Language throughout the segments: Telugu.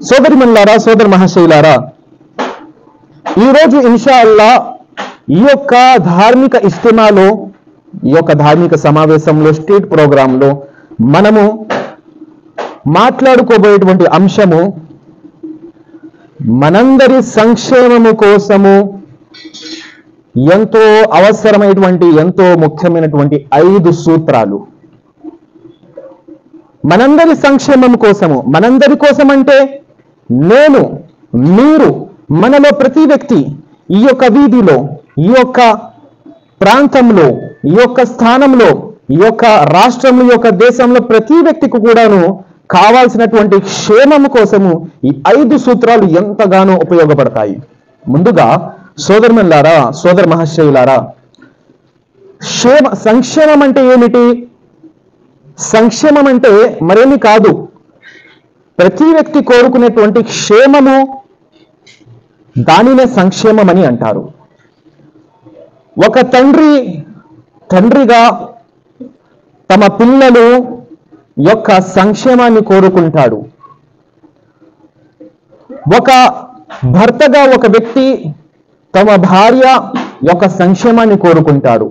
సోదరిమన్లారా సోదర మహాశైలారా ఈరోజు ఇన్షా అల్లా ఈ యొక్క ధార్మిక ఇస్తిమాలో ఈ యొక్క ధార్మిక సమావేశంలో స్టేట్ ప్రోగ్రాంలో మనము మాట్లాడుకోబోయేటువంటి అంశము మనందరి సంక్షేమము కోసము ఎంతో అవసరమైనటువంటి ఎంతో ముఖ్యమైనటువంటి ఐదు సూత్రాలు మనందరి సంక్షేమం కోసము మనందరి కోసం అంటే నేను మీరు మనలో ప్రతి వ్యక్తి ఈ యొక్క వీధిలో ఈ యొక్క ప్రాంతంలో ఈ యొక్క స్థానంలో ఈ యొక్క రాష్ట్రంలో ఈ యొక్క దేశంలో ప్రతి వ్యక్తికి కూడాను కావాల్సినటువంటి క్షేమము కోసము ఈ ఐదు సూత్రాలు ఎంతగానో ఉపయోగపడతాయి ముందుగా సోదరుమల్లారా సోదర మహాశయులారా క్షేమ సంక్షేమం అంటే ఏమిటి సంక్షేమం అంటే మరేమి కాదు ప్రతి వ్యక్తి కోరుకునేటువంటి క్షేమము దానినే సంక్షేమం అని అంటారు ఒక తండ్రి తండ్రిగా తమ పిల్లలు యొక్క సంక్షేమాన్ని కోరుకుంటాడు ఒక భర్తగా ఒక వ్యక్తి తమ భార్య యొక్క సంక్షేమాన్ని కోరుకుంటాడు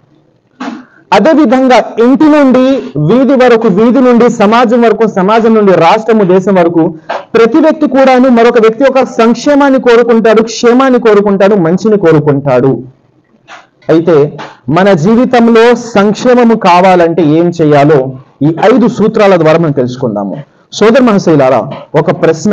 అదేవిధంగా ఇంటి నుండి వీధి వరకు వీధి నుండి సమాజం వరకు సమాజం నుండి రాష్ట్రము దేశం వరకు ప్రతి వ్యక్తి కూడాను మరొక వ్యక్తి యొక్క సంక్షేమాన్ని కోరుకుంటాడు క్షేమాన్ని కోరుకుంటాడు మంచిని కోరుకుంటాడు అయితే మన జీవితంలో సంక్షేమము కావాలంటే ఏం చేయాలో ఈ ఐదు సూత్రాల ద్వారా మనం తెలుసుకుందాము సోదర మహశైలారా ఒక ప్రశ్న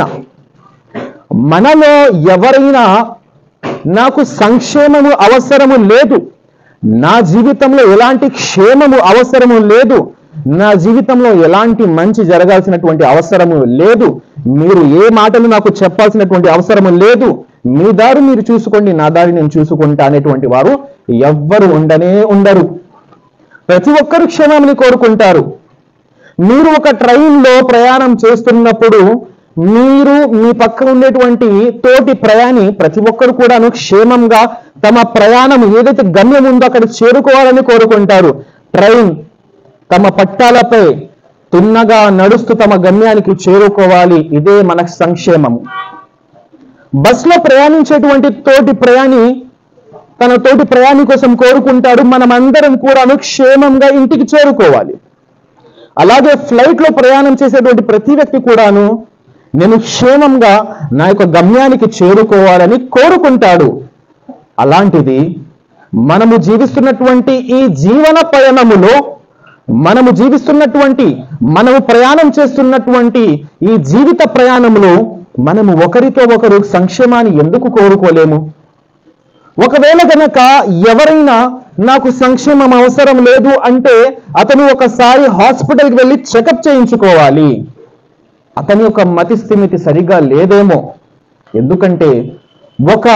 మనలో ఎవరైనా నాకు సంక్షేమము అవసరము లేదు నా జీవితంలో ఎలాంటి క్షేమము అవసరము లేదు నా జీవితంలో ఎలాంటి మంచి జరగాల్సినటువంటి అవసరము లేదు మీరు ఏ మాటలు నాకు చెప్పాల్సినటువంటి అవసరము లేదు మీ దారి మీరు చూసుకోండి నా దారి నేను చూసుకుంటా అనేటువంటి వారు ఎవ్వరు ఉండనే ఉండరు ప్రతి ఒక్కరు క్షేమాన్ని కోరుకుంటారు మీరు ఒక ట్రైన్లో ప్రయాణం చేస్తున్నప్పుడు మీరు మీ పక్కన ఉండేటువంటి తోటి ప్రయాణి ప్రతి ఒక్కరు కూడాను క్షేమంగా తమ ప్రయాణం ఏదైతే గమ్యం ఉందో అక్కడ చేరుకోవాలని కోరుకుంటారు ట్రైన్ తమ పట్టాలపై తిన్నగా నడుస్తూ తమ గమ్యానికి చేరుకోవాలి ఇదే మన సంక్షేమము బస్సులో ప్రయాణించేటువంటి తోటి ప్రయాణి తన తోటి ప్రయాణి కోసం కోరుకుంటాడు మనమందరం కూడాను క్షేమంగా ఇంటికి చేరుకోవాలి అలాగే ఫ్లైట్ లో ప్రయాణం చేసేటువంటి ప్రతి వ్యక్తి కూడాను నేను క్షేమంగా నా యొక్క గమ్యానికి చేరుకోవాలని కోరుకుంటాడు అలాంటిది మనము జీవిస్తున్నటువంటి ఈ జీవన పయనములో మనము జీవిస్తున్నటువంటి మనము ప్రయాణం చేస్తున్నటువంటి ఈ జీవిత ప్రయాణంలో మనము ఒకరితో ఒకరు సంక్షేమాన్ని ఎందుకు కోరుకోలేము ఒకవేళ గనక ఎవరైనా నాకు సంక్షేమం అవసరం లేదు అంటే అతను ఒకసారి హాస్పిటల్కి వెళ్ళి చెకప్ చేయించుకోవాలి అతని యొక్క మతి స్థిమితి సరిగా లేదేమో ఎందుకంటే ఒక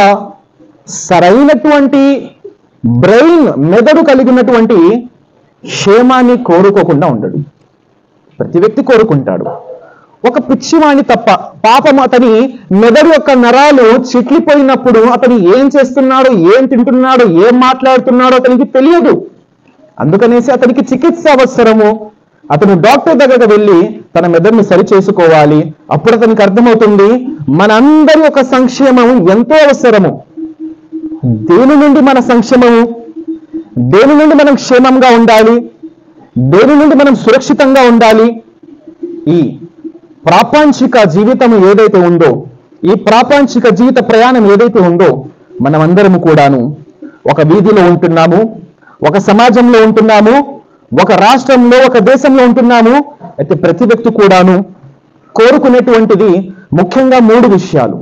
సరైనటువంటి బ్రెయిన్ మెదడు కలిగినటువంటి క్షేమాన్ని కోరుకోకుండా ఉండడు ప్రతి వ్యక్తి కోరుకుంటాడు ఒక పిచ్చివాణి తప్ప పాపం అతని మెదడు యొక్క నరాలు చిట్లిపోయినప్పుడు అతను ఏం చేస్తున్నాడో ఏం తింటున్నాడో ఏం మాట్లాడుతున్నాడో అతనికి తెలియదు అందుకనేసి అతనికి చికిత్స అవసరము అతను డాక్టర్ దగ్గరకు వెళ్ళి తన మెదడుని సరి చేసుకోవాలి అప్పుడు అతనికి అర్థమవుతుంది మనందరి యొక్క సంక్షేమం ఎంతో అవసరము దేని నుండి మన సంక్షేమము దేని నుండి మనం క్షేమంగా ఉండాలి దేని నుండి మనం సురక్షితంగా ఉండాలి ఈ ప్రాపంచిక జీవితం ఏదైతే ఉందో ఈ ప్రాపంచిక జీవిత ప్రయాణం ఏదైతే ఉందో మనమందరము కూడాను ఒక వీధిలో ఉంటున్నాము ఒక సమాజంలో ఉంటున్నాము ఒక రాష్ట్రంలో ఒక దేశంలో ఉంటున్నాము అయితే ప్రతి వ్యక్తి కూడాను కోరుకునేటువంటిది ముఖ్యంగా మూడు విషయాలు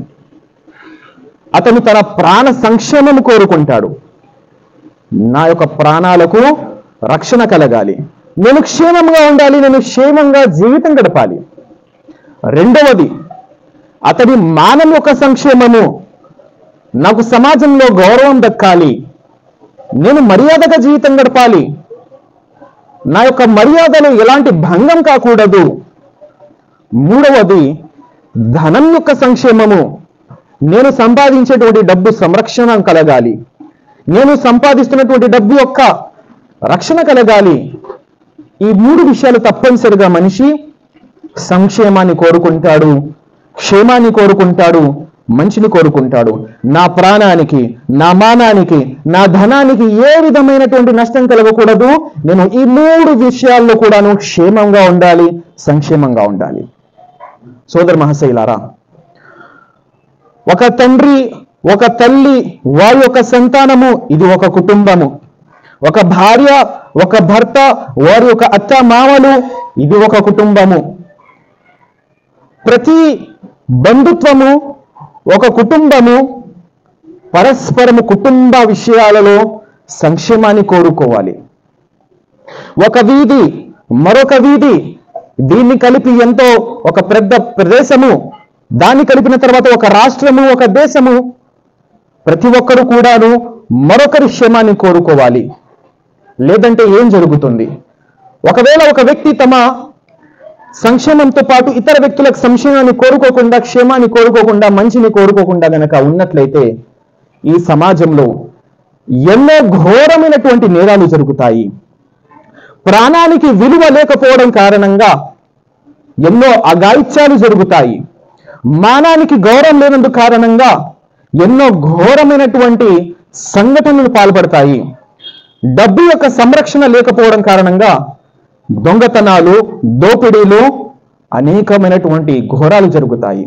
అతను తన ప్రాణ సంక్షేమం కోరుకుంటాడు నా యొక్క ప్రాణాలకు రక్షణ కలగాలి నేను క్షేమంగా ఉండాలి నేను క్షేమంగా జీవితం గడపాలి రెండవది అతని మానవ యొక్క సంక్షేమము నాకు సమాజంలో గౌరవం దక్కాలి నేను మర్యాదగా జీవితం గడపాలి నా యొక్క మర్యాదలు ఎలాంటి భంగం కాకూడదు మూడవది ధనం యొక్క సంక్షేమము నేను సంపాదించేటువంటి డబ్బు సంరక్షణ కలగాలి నేను సంపాదిస్తున్నటువంటి డబ్బు యొక్క రక్షణ కలగాలి ఈ మూడు విషయాలు తప్పనిసరిగా మనిషి సంక్షేమాన్ని కోరుకుంటాడు క్షేమాన్ని కోరుకుంటాడు మంచిని కోరుకుంటాడు నా ప్రాణానికి నా మానానికి నా ధనానికి ఏ విధమైనటువంటి నష్టం కలగకూడదు నేను ఈ మూడు విషయాల్లో కూడాను క్షేమంగా ఉండాలి సంక్షేమంగా ఉండాలి సోదర మహాశైలారా ఒక తండ్రి ఒక తల్లి వారి యొక్క సంతానము ఇది ఒక కుటుంబము ఒక భార్య ఒక భర్త వారి యొక్క అత్త మామలు ఇది ఒక కుటుంబము ప్రతి బంధుత్వము ఒక కుటుంబము పరస్పరము కుటుంబ విషయాలలో సంక్షేమాన్ని కోరుకోవాలి ఒక వీధి మరొక వీధి దీన్ని కలిపి ఎంతో ఒక పెద్ద ప్రదేశము దాన్ని కలిపిన తర్వాత ఒక రాష్ట్రము ఒక దేశము ప్రతి ఒక్కరు కూడాను మరొకరి క్షేమాన్ని కోరుకోవాలి లేదంటే ఏం జరుగుతుంది ఒకవేళ ఒక వ్యక్తి తమ సంక్షేమంతో పాటు ఇతర వ్యక్తులకు సంక్షేమాన్ని కోరుకోకుండా క్షేమాన్ని కోరుకోకుండా మంచిని కోరుకోకుండా గనక ఉన్నట్లయితే ఈ సమాజంలో ఎన్నో ఘోరమైనటువంటి నేరాలు జరుగుతాయి ప్రాణానికి విలువ లేకపోవడం కారణంగా ఎన్నో అగాయిత్యాలు జరుగుతాయి మానానికి గౌరవం లేనందుకు కారణంగా ఎన్నో ఘోరమైనటువంటి సంఘటనలు పాల్పడతాయి డబ్బు యొక్క సంరక్షణ లేకపోవడం కారణంగా దొంగతనాలు దోపిడీలు అనేకమైనటువంటి ఘోరాలు జరుగుతాయి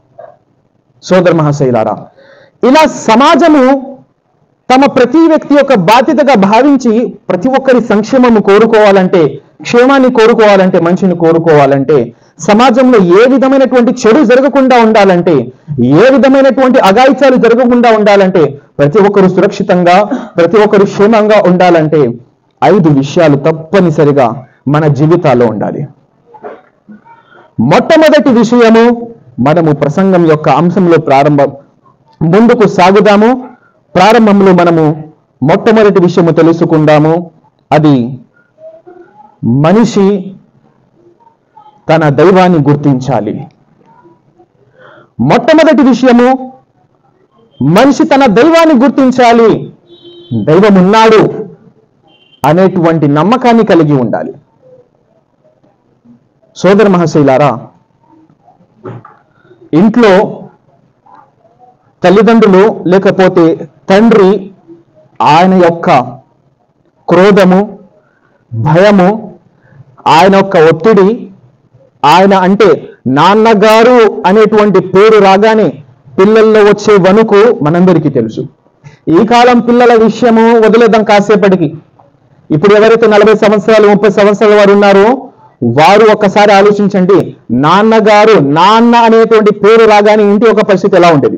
సోదర మహాశైలారా ఇలా సమాజము తమ ప్రతి వ్యక్తి యొక్క బాధ్యతగా భావించి ప్రతి ఒక్కరి సంక్షేమము కోరుకోవాలంటే క్షేమాన్ని కోరుకోవాలంటే మంచిని కోరుకోవాలంటే సమాజంలో ఏ విధమైనటువంటి చెడు జరగకుండా ఉండాలంటే ఏ విధమైనటువంటి అగాయిత్యాలు జరగకుండా ఉండాలంటే ప్రతి ఒక్కరు సురక్షితంగా ప్రతి ఒక్కరు క్షేమంగా ఉండాలంటే ఐదు విషయాలు తప్పనిసరిగా మన జీవితాల్లో ఉండాలి మొట్టమొదటి విషయము మనము ప్రసంగం యొక్క అంశంలో ప్రారంభం ముందుకు సాగుదాము ప్రారంభంలో మనము మొట్టమొదటి విషయము తెలుసుకుందాము అది మనిషి తన దైవాన్ని గుర్తించాలి మొట్టమొదటి విషయము మనిషి తన దైవాన్ని గుర్తించాలి దైవం ఉన్నాడు అనేటువంటి నమ్మకాన్ని కలిగి ఉండాలి సోదర మహాశైలారా ఇంట్లో తల్లిదండ్రులు లేకపోతే తండ్రి ఆయన యొక్క క్రోధము భయము ఆయన యొక్క ఒత్తిడి ఆయన అంటే నాన్నగారు అనేటువంటి పేరు రాగానే పిల్లల్లో వచ్చే వణుకు మనందరికీ తెలుసు ఈ కాలం పిల్లల విషయము వదిలేద్దాం కాసేపటికి ఇప్పుడు ఎవరైతే నలభై సంవత్సరాలు ముప్పై సంవత్సరాల వారు ఉన్నారో వారు ఒక్కసారి ఆలోచించండి నాన్నగారు నాన్న అనేటువంటి పేరు రాగానే ఇంటి యొక్క పరిస్థితి ఎలా ఉండేది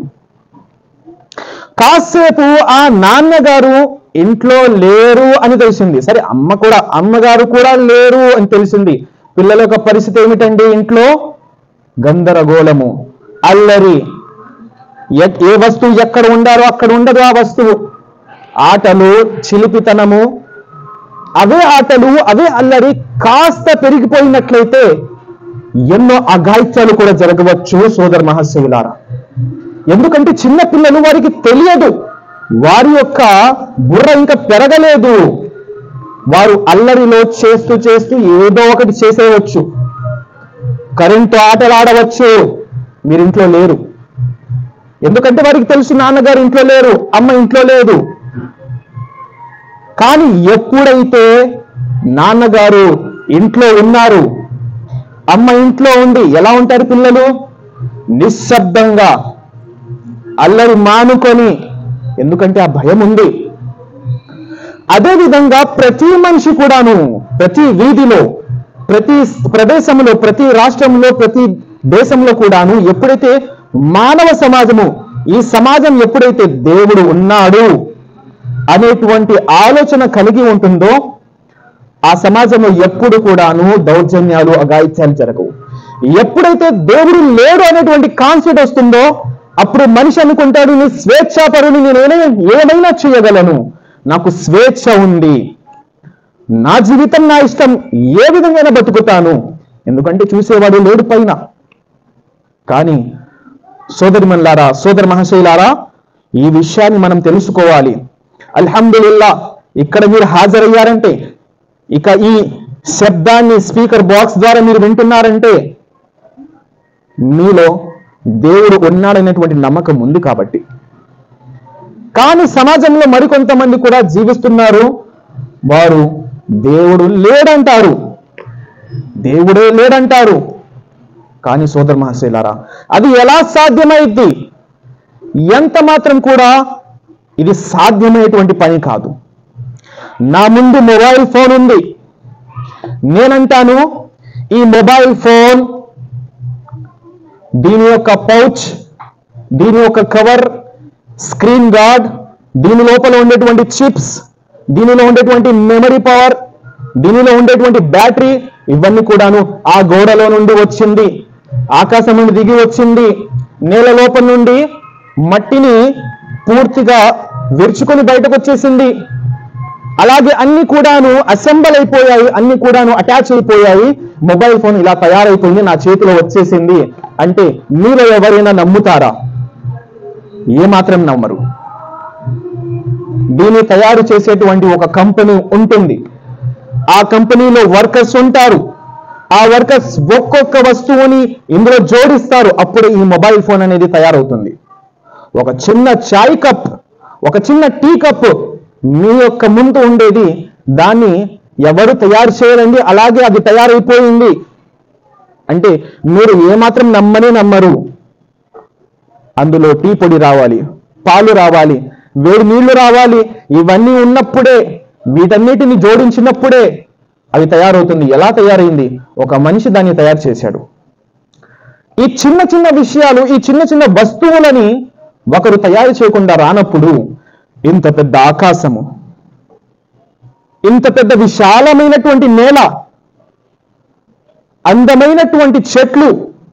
కాసేపు ఆ నాన్నగారు ఇంట్లో లేరు అని తెలిసింది సరే అమ్మ కూడా అమ్మగారు కూడా లేరు అని తెలిసింది పిల్లల యొక్క పరిస్థితి ఏమిటండి ఇంట్లో గందరగోళము అల్లరి ఎ- ఏ వస్తువు ఎక్కడ ఉండారో అక్కడ ఉండదు ఆ వస్తువు ఆటలు చిలిపితనము అవే ఆటలు అవే అల్లరి కాస్త పెరిగిపోయినట్లయితే ఎన్నో అఘాయిత్యాలు కూడా జరగవచ్చు సోదర మహాశివులారా ఎందుకంటే చిన్న పిల్లలు వారికి తెలియదు వారి యొక్క బుర్ర ఇంకా పెరగలేదు వారు అల్లరిలో చేస్తూ చేస్తూ ఏదో ఒకటి చేసేయవచ్చు కరెంటు ఆటలు ఆడవచ్చు మీరు ఇంట్లో లేరు ఎందుకంటే వారికి తెలుసు నాన్నగారు ఇంట్లో లేరు అమ్మ ఇంట్లో లేదు కానీ ఎప్పుడైతే నాన్నగారు ఇంట్లో ఉన్నారు అమ్మ ఇంట్లో ఉండి ఎలా ఉంటారు పిల్లలు నిశ్శబ్దంగా అల్లరి మానుకొని ఎందుకంటే ఆ భయం ఉంది అదే విధంగా ప్రతి మనిషి కూడాను ప్రతి వీధిలో ప్రతి ప్రదేశంలో ప్రతి రాష్ట్రంలో ప్రతి దేశంలో కూడాను ఎప్పుడైతే మానవ సమాజము ఈ సమాజం ఎప్పుడైతే దేవుడు ఉన్నాడు అనేటువంటి ఆలోచన కలిగి ఉంటుందో ఆ సమాజంలో ఎప్పుడు కూడాను దౌర్జన్యాలు అఘాయిత్యాలు జరగవు ఎప్పుడైతే దేవుడు లేడు అనేటువంటి కాన్సెప్ట్ వస్తుందో అప్పుడు మనిషి అనుకుంటాడు నీ స్వేచ్ఛాపరుని నేను ఏమైనా ఏమైనా చేయగలను నాకు స్వేచ్ఛ ఉంది నా జీవితం నా ఇష్టం ఏ విధంగా బతుకుతాను ఎందుకంటే చూసేవాడు లేడు పైన కానీ సోదరి మన్లారా సోదర మహాశైలారా ఈ విషయాన్ని మనం తెలుసుకోవాలి అల్హమ్దుల్లా ఇక్కడ మీరు హాజరయ్యారంటే ఇక ఈ శబ్దాన్ని స్పీకర్ బాక్స్ ద్వారా మీరు వింటున్నారంటే మీలో దేవుడు ఉన్నాడనేటువంటి నమ్మకం ఉంది కాబట్టి కానీ సమాజంలో మరికొంతమంది కూడా జీవిస్తున్నారు వారు దేవుడు లేడంటారు దేవుడే లేడంటారు కానీ సోదర మహాశైలారా అది ఎలా సాధ్యమైంది ఎంత మాత్రం కూడా ఇది సాధ్యమయ్యేటువంటి పని కాదు నా ముందు మొబైల్ ఫోన్ ఉంది నేనంటాను ఈ మొబైల్ ఫోన్ దీని యొక్క పౌచ్ దీని యొక్క కవర్ స్క్రీన్ గార్డ్ దీని లోపల ఉండేటువంటి చిప్స్ దీనిలో ఉండేటువంటి మెమరీ పవర్ దీనిలో ఉండేటువంటి బ్యాటరీ ఇవన్నీ కూడాను ఆ గోడలో నుండి వచ్చింది ఆకాశం నుండి దిగి వచ్చింది నేల లోపల నుండి మట్టిని పూర్తిగా విరుచుకొని బయటకు వచ్చేసింది అలాగే అన్ని కూడాను అసెంబల్ అయిపోయాయి అన్ని కూడాను అటాచ్ అయిపోయాయి మొబైల్ ఫోన్ ఇలా తయారైపోయింది నా చేతిలో వచ్చేసింది అంటే మీరు ఎవరైనా నమ్ముతారా ఏమాత్రం నమ్మరు దీన్ని తయారు చేసేటువంటి ఒక కంపెనీ ఉంటుంది ఆ కంపెనీలో వర్కర్స్ ఉంటారు ఆ వర్కర్స్ ఒక్కొక్క వస్తువుని ఇందులో జోడిస్తారు అప్పుడు ఈ మొబైల్ ఫోన్ అనేది తయారవుతుంది ఒక చిన్న చాయ్ కప్ ఒక చిన్న టీ కప్ మీ యొక్క ముందు ఉండేది దాన్ని ఎవరు తయారు చేయరండి అలాగే అది తయారైపోయింది అంటే మీరు ఏమాత్రం నమ్మని నమ్మరు అందులో టీ పొడి రావాలి పాలు రావాలి వేడి నీళ్లు రావాలి ఇవన్నీ ఉన్నప్పుడే వీటన్నిటిని జోడించినప్పుడే అది తయారవుతుంది ఎలా తయారైంది ఒక మనిషి దాన్ని తయారు చేశాడు ఈ చిన్న చిన్న విషయాలు ఈ చిన్న చిన్న వస్తువులని ఒకరు తయారు చేయకుండా రానప్పుడు ఇంత పెద్ద ఆకాశము ఇంత పెద్ద విశాలమైనటువంటి నేల అందమైనటువంటి చెట్లు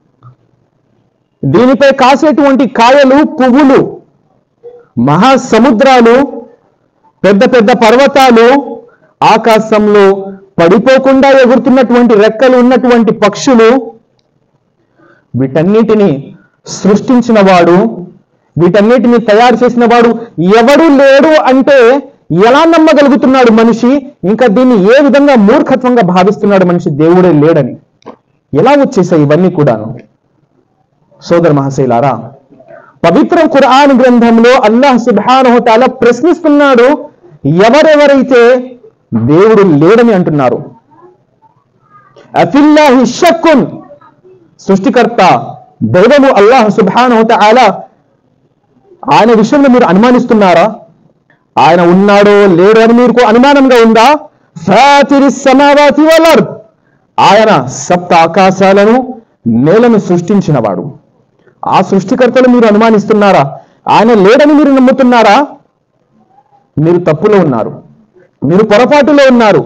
దీనిపై కాసేటువంటి కాయలు పువ్వులు మహాసముద్రాలు పెద్ద పెద్ద పర్వతాలు ఆకాశంలో పడిపోకుండా ఎగురుతున్నటువంటి రెక్కలు ఉన్నటువంటి పక్షులు వీటన్నిటిని సృష్టించిన వాడు వీటన్నిటిని తయారు చేసిన వాడు ఎవడు లేడు అంటే ఎలా నమ్మగలుగుతున్నాడు మనిషి ఇంకా దీన్ని ఏ విధంగా మూర్ఖత్వంగా భావిస్తున్నాడు మనిషి దేవుడే లేడని ఎలా వచ్చేసాయి ఇవన్నీ కూడాను సోదర మహాశైలారా పవిత్ర ఖురాన్ గ్రంథంలో అల్లాహ్ సుబ్హానహు తాలా ప్రశ్నిస్తున్నాడు ఎవరెవరైతే దేవుడు లేడని అంటున్నారు అఫిల్లాహి షక్కున్ సృష్టికర్త దైవము అల్లాహ్ సుబ్హానహు తాలా ఆయన విషయంలో మీరు అనుమానిస్తున్నారా ఆయన ఉన్నాడో లేడో అని మీకు అనుమానంగా ఉందా ఫాతిరి సమావాతి వలర్ ఆయన సప్త ఆకాశాలను నేలను సృష్టించినవాడు ఆ సృష్టికర్తలు మీరు అనుమానిస్తున్నారా ఆయన లేడని మీరు నమ్ముతున్నారా మీరు తప్పులో ఉన్నారు మీరు పొరపాటులో ఉన్నారు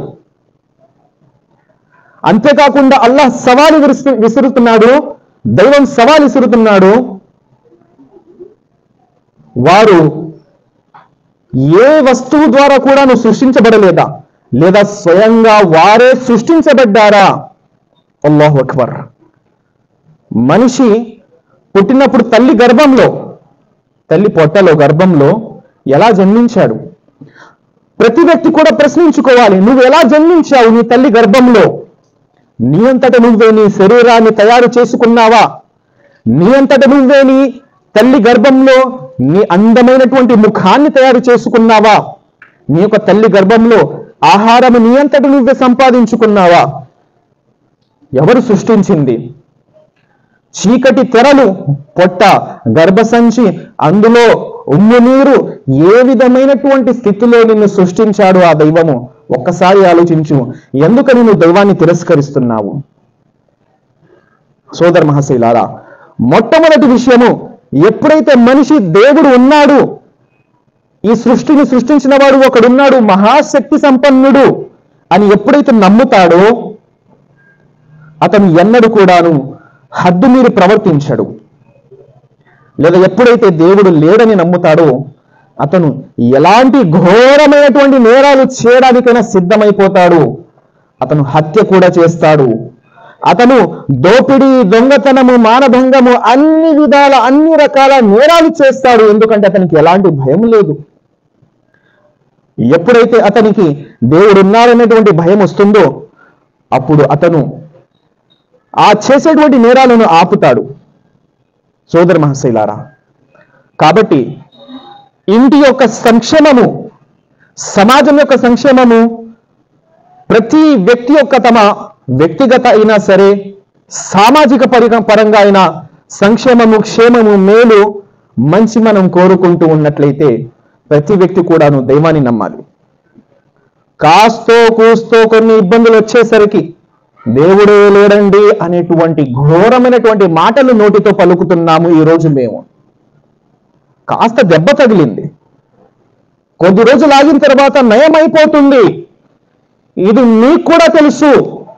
అంతేకాకుండా అల్లాహ్ సవాలు విరుస్తు- విసురుతున్నాడు దైవం సవాలు విసురుతున్నాడు వారు ఏ వస్తువు ద్వారా కూడా నువ్వు సృష్టించబడలేదా లేదా స్వయంగా వారే సృష్టించబడ్డారా అల్లాహు అక్బర్ మనిషి పుట్టినప్పుడు తల్లి గర్భంలో తల్లి పొట్టలో గర్భంలో ఎలా జన్మించాడు ప్రతి వ్యక్తి కూడా ప్రశ్నించుకోవాలి నువ్వు ఎలా జన్మించావు నీ తల్లి గర్భంలో నీ అంతట నువ్వే నీ శరీరాన్ని తయారు చేసుకున్నావా నీ అంతట నువ్వే నీ తల్లి గర్భంలో నీ అందమైనటువంటి ముఖాన్ని తయారు చేసుకున్నావా నీ యొక్క తల్లి గర్భంలో ఆహారం నీ అంతట నువ్వే సంపాదించుకున్నావా ఎవరు సృష్టించింది చీకటి తెరలు పొట్ట గర్భసంచి అందులో ఉమ్ము నీరు ఏ విధమైనటువంటి స్థితిలో నిన్ను సృష్టించాడు ఆ దైవము ఒక్కసారి ఆలోచించు ఎందుకని నువ్వు దైవాన్ని తిరస్కరిస్తున్నావు సోదర మహాశైలారా మొట్టమొదటి విషయము ఎప్పుడైతే మనిషి దేవుడు ఉన్నాడు ఈ సృష్టిని సృష్టించిన వాడు ఒకడున్నాడు మహాశక్తి సంపన్నుడు అని ఎప్పుడైతే నమ్ముతాడో అతను ఎన్నడూ కూడాను హద్దు మీరు ప్రవర్తించడు లేదా ఎప్పుడైతే దేవుడు లేడని నమ్ముతాడో అతను ఎలాంటి ఘోరమైనటువంటి నేరాలు చేయడానికైనా సిద్ధమైపోతాడు అతను హత్య కూడా చేస్తాడు అతను దోపిడీ దొంగతనము మానభంగము అన్ని విధాల అన్ని రకాల నేరాలు చేస్తాడు ఎందుకంటే అతనికి ఎలాంటి భయం లేదు ఎప్పుడైతే అతనికి దేవుడు ఉన్నారనేటువంటి భయం వస్తుందో అప్పుడు అతను ఆ చేసేటువంటి నేరాలను ఆపుతాడు సోదర మహాశైలారా కాబట్టి ఇంటి యొక్క సంక్షేమము సమాజం యొక్క సంక్షేమము ప్రతి వ్యక్తి యొక్క తమ వ్యక్తిగత అయినా సరే సామాజిక పరి పరంగా అయినా సంక్షేమము క్షేమము మేలు మంచి మనం కోరుకుంటూ ఉన్నట్లయితే ప్రతి వ్యక్తి కూడాను దైవాన్ని నమ్మాలి కాస్తో కూస్తో కొన్ని ఇబ్బందులు వచ్చేసరికి దేవుడే లేడండి అనేటువంటి ఘోరమైనటువంటి మాటలు నోటితో పలుకుతున్నాము ఈ రోజు మేము కాస్త దెబ్బ తగిలింది కొద్ది రోజులు ఆగిన తర్వాత నయమైపోతుంది ఇది మీకు కూడా తెలుసు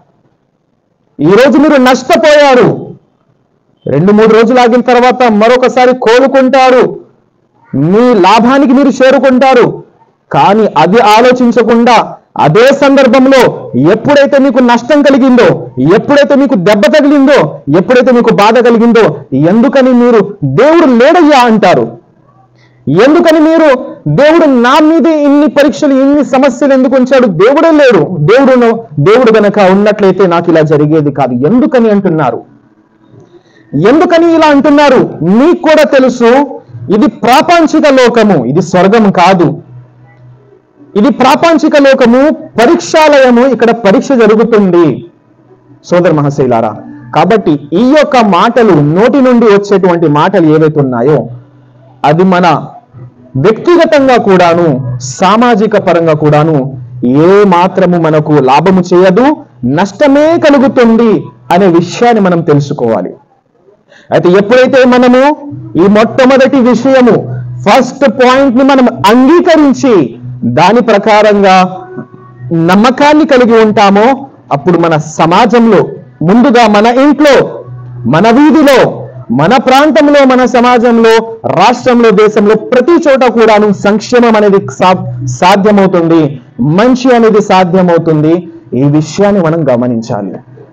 ఈరోజు మీరు నష్టపోయారు రెండు మూడు రోజులు ఆగిన తర్వాత మరొకసారి కోలుకుంటారు మీ లాభానికి మీరు చేరుకుంటారు కానీ అది ఆలోచించకుండా అదే సందర్భంలో ఎప్పుడైతే మీకు నష్టం కలిగిందో ఎప్పుడైతే మీకు దెబ్బ తగిలిందో ఎప్పుడైతే మీకు బాధ కలిగిందో ఎందుకని మీరు దేవుడు లేడయ్యా అంటారు ఎందుకని మీరు దేవుడు నా మీద ఇన్ని పరీక్షలు ఇన్ని సమస్యలు ఎందుకు ఉంచాడు దేవుడే లేడు దేవుడు దేవుడు గనక ఉన్నట్లయితే నాకు ఇలా జరిగేది కాదు ఎందుకని అంటున్నారు ఎందుకని ఇలా అంటున్నారు మీకు కూడా తెలుసు ఇది ప్రాపంచిక లోకము ఇది స్వర్గం కాదు ఇది ప్రాపంచిక లోకము పరీక్షాలయము ఇక్కడ పరీక్ష జరుగుతుంది సోదర మహాశైలారా కాబట్టి ఈ యొక్క మాటలు నోటి నుండి వచ్చేటువంటి మాటలు ఏవైతే ఉన్నాయో అది మన వ్యక్తిగతంగా కూడాను సామాజిక పరంగా కూడాను ఏ మాత్రము మనకు లాభము చేయదు నష్టమే కలుగుతుంది అనే విషయాన్ని మనం తెలుసుకోవాలి అయితే ఎప్పుడైతే మనము ఈ మొట్టమొదటి విషయము ఫస్ట్ పాయింట్ ని మనం అంగీకరించి దాని ప్రకారంగా నమ్మకాన్ని కలిగి ఉంటామో అప్పుడు మన సమాజంలో ముందుగా మన ఇంట్లో మన వీధిలో మన ప్రాంతంలో మన సమాజంలో రాష్ట్రంలో దేశంలో ప్రతి చోట కూడాను సంక్షేమం అనేది సా- సాధ్యమవుతుంది మంచి అనేది సాధ్యమవుతుంది ఈ విషయాన్ని మనం గమనించాలి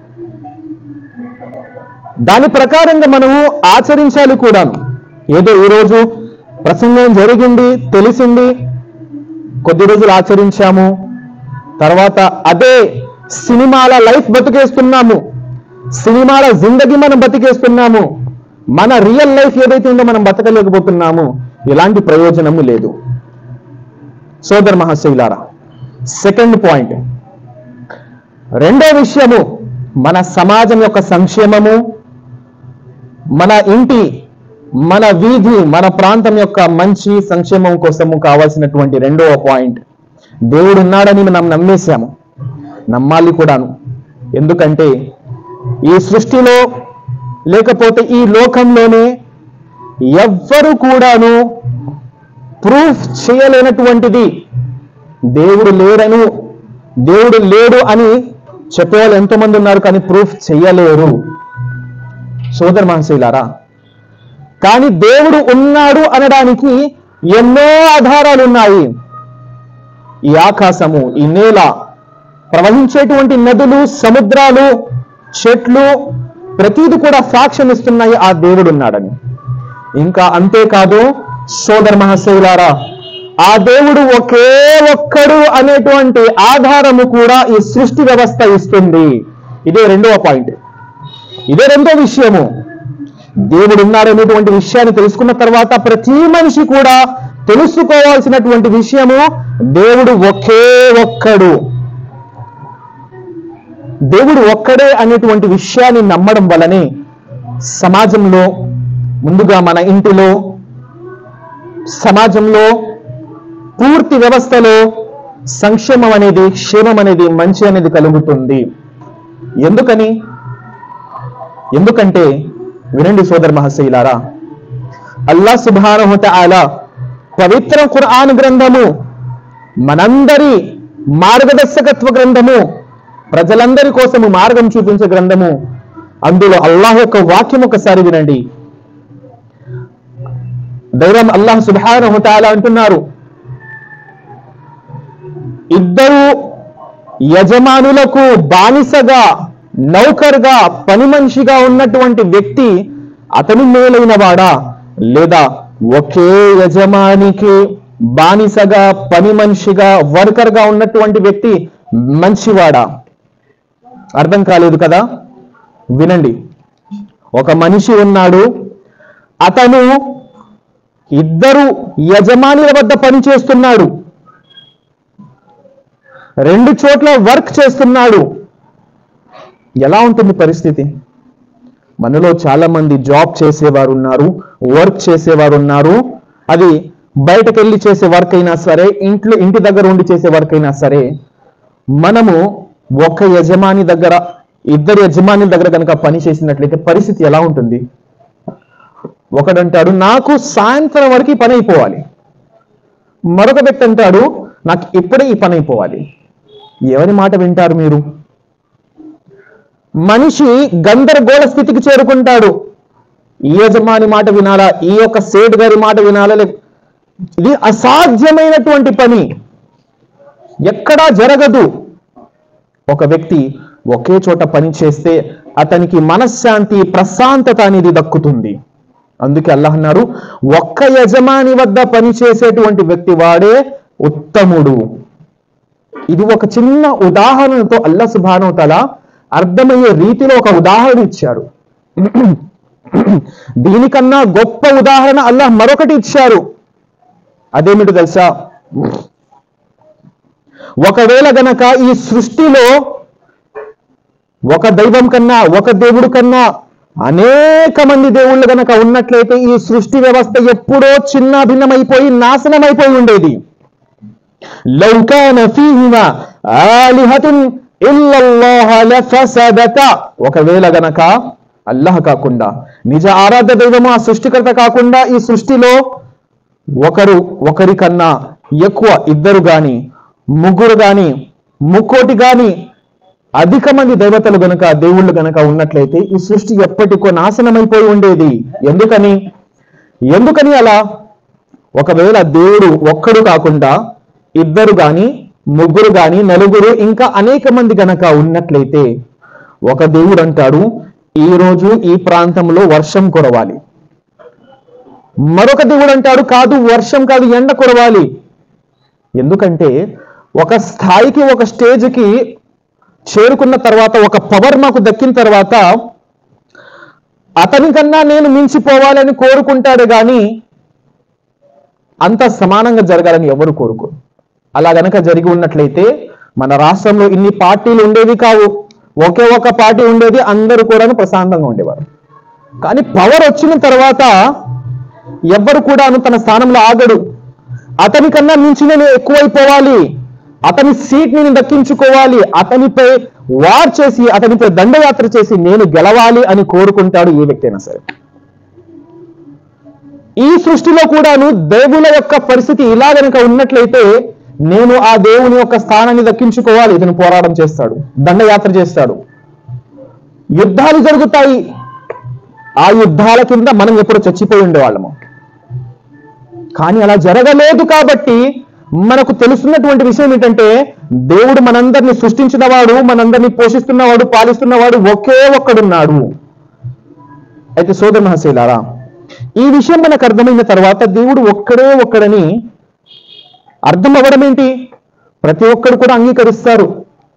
దాని ప్రకారంగా మనము ఆచరించాలి కూడా ఏదో ఈరోజు ప్రసంగం జరిగింది తెలిసింది కొద్ది రోజులు ఆచరించాము తర్వాత అదే సినిమాల లైఫ్ బతికేస్తున్నాము సినిమాల జిందగీ మనం బతికేస్తున్నాము మన రియల్ లైఫ్ ఏదైతే ఉందో మనం బతకలేకపోతున్నాము ఎలాంటి ప్రయోజనము లేదు సోదర్ మహాశైలారా సెకండ్ పాయింట్ రెండో విషయము మన సమాజం యొక్క సంక్షేమము మన ఇంటి మన వీధి మన ప్రాంతం యొక్క మంచి సంక్షేమం కోసము కావాల్సినటువంటి రెండవ పాయింట్ దేవుడు ఉన్నాడని మనం నమ్మేశాము నమ్మాలి కూడాను ఎందుకంటే ఈ సృష్టిలో లేకపోతే ఈ లోకంలోనే ఎవ్వరు కూడాను ప్రూఫ్ చేయలేనటువంటిది దేవుడు లేరను దేవుడు లేడు అని చెప్పేవాళ్ళు ఎంతోమంది ఉన్నారు కానీ ప్రూఫ్ చేయలేరు సోదర మహశీలారా కానీ దేవుడు ఉన్నాడు అనడానికి ఎన్నో ఆధారాలు ఉన్నాయి ఈ ఆకాశము ఈ నేల ప్రవహించేటువంటి నదులు సముద్రాలు చెట్లు ప్రతిది కూడా సాక్ష్యం ఇస్తున్నాయి ఆ దేవుడు ఉన్నాడని ఇంకా అంతేకాదు సోదర మహాశైలారా ఆ దేవుడు ఒకే ఒక్కడు అనేటువంటి ఆధారము కూడా ఈ సృష్టి వ్యవస్థ ఇస్తుంది ఇదే రెండవ పాయింట్ ఇదే రెండో విషయము దేవుడు ఉన్నాడనేటువంటి విషయాన్ని తెలుసుకున్న తర్వాత ప్రతి మనిషి కూడా తెలుసుకోవాల్సినటువంటి విషయము దేవుడు ఒకే ఒక్కడు దేవుడు ఒక్కడే అనేటువంటి విషయాన్ని నమ్మడం వలనే సమాజంలో ముందుగా మన ఇంటిలో సమాజంలో పూర్తి వ్యవస్థలో సంక్షేమం అనేది క్షేమం అనేది మంచి అనేది కలుగుతుంది ఎందుకని ఎందుకంటే వినండి సోదర మహశైలారా అల్లా సుబ్హానహు తఆలా పవిత్ర ఖురాన్ గ్రంథము మనందరి మార్గదర్శకత్వ గ్రంథము ప్రజలందరి కోసము మార్గం చూపించే గ్రంథము అందులో అల్లాహ్ యొక్క వాక్యం ఒకసారి వినండి దైవం అల్లాహ్ సుబ్హానహు తఆలా అంటున్నారు ఇద్దరు యజమానులకు బానిసగా నౌకర్గా పని మనిషిగా ఉన్నటువంటి వ్యక్తి అతను మేలైన వాడా లేదా ఒకే యజమానికి బానిసగా పని మనిషిగా వర్కర్గా ఉన్నటువంటి వ్యక్తి మంచివాడా అర్థం కాలేదు కదా వినండి ఒక మనిషి ఉన్నాడు అతను ఇద్దరు యజమానుల వద్ద పనిచేస్తున్నాడు రెండు చోట్ల వర్క్ చేస్తున్నాడు ఎలా ఉంటుంది పరిస్థితి మనలో చాలా మంది జాబ్ చేసేవారు ఉన్నారు వర్క్ చేసేవారు ఉన్నారు అది బయటకు వెళ్ళి చేసే వర్క్ అయినా సరే ఇంట్లో ఇంటి దగ్గర ఉండి చేసే వర్క్ అయినా సరే మనము ఒక యజమాని దగ్గర ఇద్దరు యజమాని దగ్గర కనుక పని చేసినట్లయితే పరిస్థితి ఎలా ఉంటుంది ఒకడంటాడు నాకు సాయంత్రం వరకు ఈ పని అయిపోవాలి మరొక వ్యక్తి అంటాడు నాకు ఇప్పుడే ఈ పని అయిపోవాలి ఎవరి మాట వింటారు మీరు మనిషి గందరగోళ స్థితికి చేరుకుంటాడు ఈ యజమాని మాట వినాలా ఈ యొక్క సేట్ గారి మాట వినాలా లేక ఇది అసాధ్యమైనటువంటి పని ఎక్కడా జరగదు ఒక వ్యక్తి ఒకే చోట పని చేస్తే అతనికి మనశ్శాంతి ప్రశాంతత అనేది దక్కుతుంది అందుకే అల్లాహ్ అన్నారు ఒక్క యజమాని వద్ద పని చేసేటువంటి వ్యక్తి వాడే ఉత్తముడు ఇది ఒక చిన్న ఉదాహరణతో అల్లా సుభానవతల అర్థమయ్యే రీతిలో ఒక ఉదాహరణ ఇచ్చారు దీనికన్నా గొప్ప ఉదాహరణ అల్లాహ్ మరొకటి ఇచ్చారు అదేమిటి తెలుసా ఒకవేళ గనక ఈ సృష్టిలో ఒక దైవం కన్నా ఒక దేవుడు కన్నా అనేక మంది దేవుళ్ళు గనక ఉన్నట్లయితే ఈ సృష్టి వ్యవస్థ ఎప్పుడో చిన్న భిన్నమైపోయి నాశనమైపోయి ఉండేది లౌ కాన ఫీహిమా ఆలిహతున్ ఇల్లల్లాహ లఫసదత ఒకవేళ గనక అల్లాహ్ కాకుండా నిజ ఆరాధ్య దైవము ఆ సృష్టికర్త కాకుండా ఈ సృష్టిలో ఒకరు ఒకరి కన్నా ఎక్కువ ఇద్దరు గాని ముగ్గురు గాని ముక్కోటి గాని అధిక మంది దేవతలు గనక దేవుళ్ళు గనక ఉన్నట్లయితే ఈ సృష్టి ఎప్పటికో నాశనమైపోయి ఉండేది ఎందుకని ఎందుకని అలా ఒకవేళ దేవుడు ఒక్కడు కాకుండా ఇద్దరు గాని ముగ్గురు గాని నలుగురు ఇంకా అనేక మంది గనక ఉన్నట్లయితే ఒక దేవుడు అంటాడు ఈ రోజు ఈ ప్రాంతంలో వర్షం కురవాలి మరొక దేవుడు అంటాడు కాదు వర్షం కాదు ఎండ కురవాలి ఎందుకంటే ఒక స్థాయికి ఒక స్టేజ్కి చేరుకున్న తర్వాత ఒక పవర్ మాకు దక్కిన తర్వాత అతని కన్నా నేను మించిపోవాలని కోరుకుంటాడు కానీ అంత సమానంగా జరగాలని ఎవరు కోరుకోరు అలా గనక జరిగి ఉన్నట్లయితే మన రాష్ట్రంలో ఇన్ని పార్టీలు ఉండేవి కావు ఒకే ఒక పార్టీ ఉండేది అందరూ కూడా ప్రశాంతంగా ఉండేవారు కానీ పవర్ వచ్చిన తర్వాత ఎవ్వరు కూడాను తన స్థానంలో ఆగడు అతని కన్నా మించి నేను ఎక్కువైపోవాలి అతని సీట్ నేను దక్కించుకోవాలి అతనిపై వార్ చేసి అతనిపై దండయాత్ర చేసి నేను గెలవాలి అని కోరుకుంటాడు ఏ వ్యక్తి అయినా సరే ఈ సృష్టిలో కూడాను దేవుల యొక్క పరిస్థితి ఇలా గనుక ఉన్నట్లయితే నేను ఆ దేవుని యొక్క స్థానాన్ని దక్కించుకోవాలి ఇతను పోరాటం చేస్తాడు దండయాత్ర చేస్తాడు యుద్ధాలు జరుగుతాయి ఆ యుద్ధాల కింద మనం ఎప్పుడు చచ్చిపోయి ఉండేవాళ్ళము కానీ అలా జరగలేదు కాబట్టి మనకు తెలుస్తున్నటువంటి విషయం ఏంటంటే దేవుడు మనందరిని సృష్టించినవాడు మనందరిని పోషిస్తున్నవాడు పాలిస్తున్నవాడు ఒకే ఒక్కడున్నాడు అయితే సోదర మహాశైలారా ఈ విషయం మనకు అర్థమైన తర్వాత దేవుడు ఒక్కడే ఒక్కడని అర్థం అవ్వడం ఏంటి ప్రతి ఒక్కరు కూడా అంగీకరిస్తారు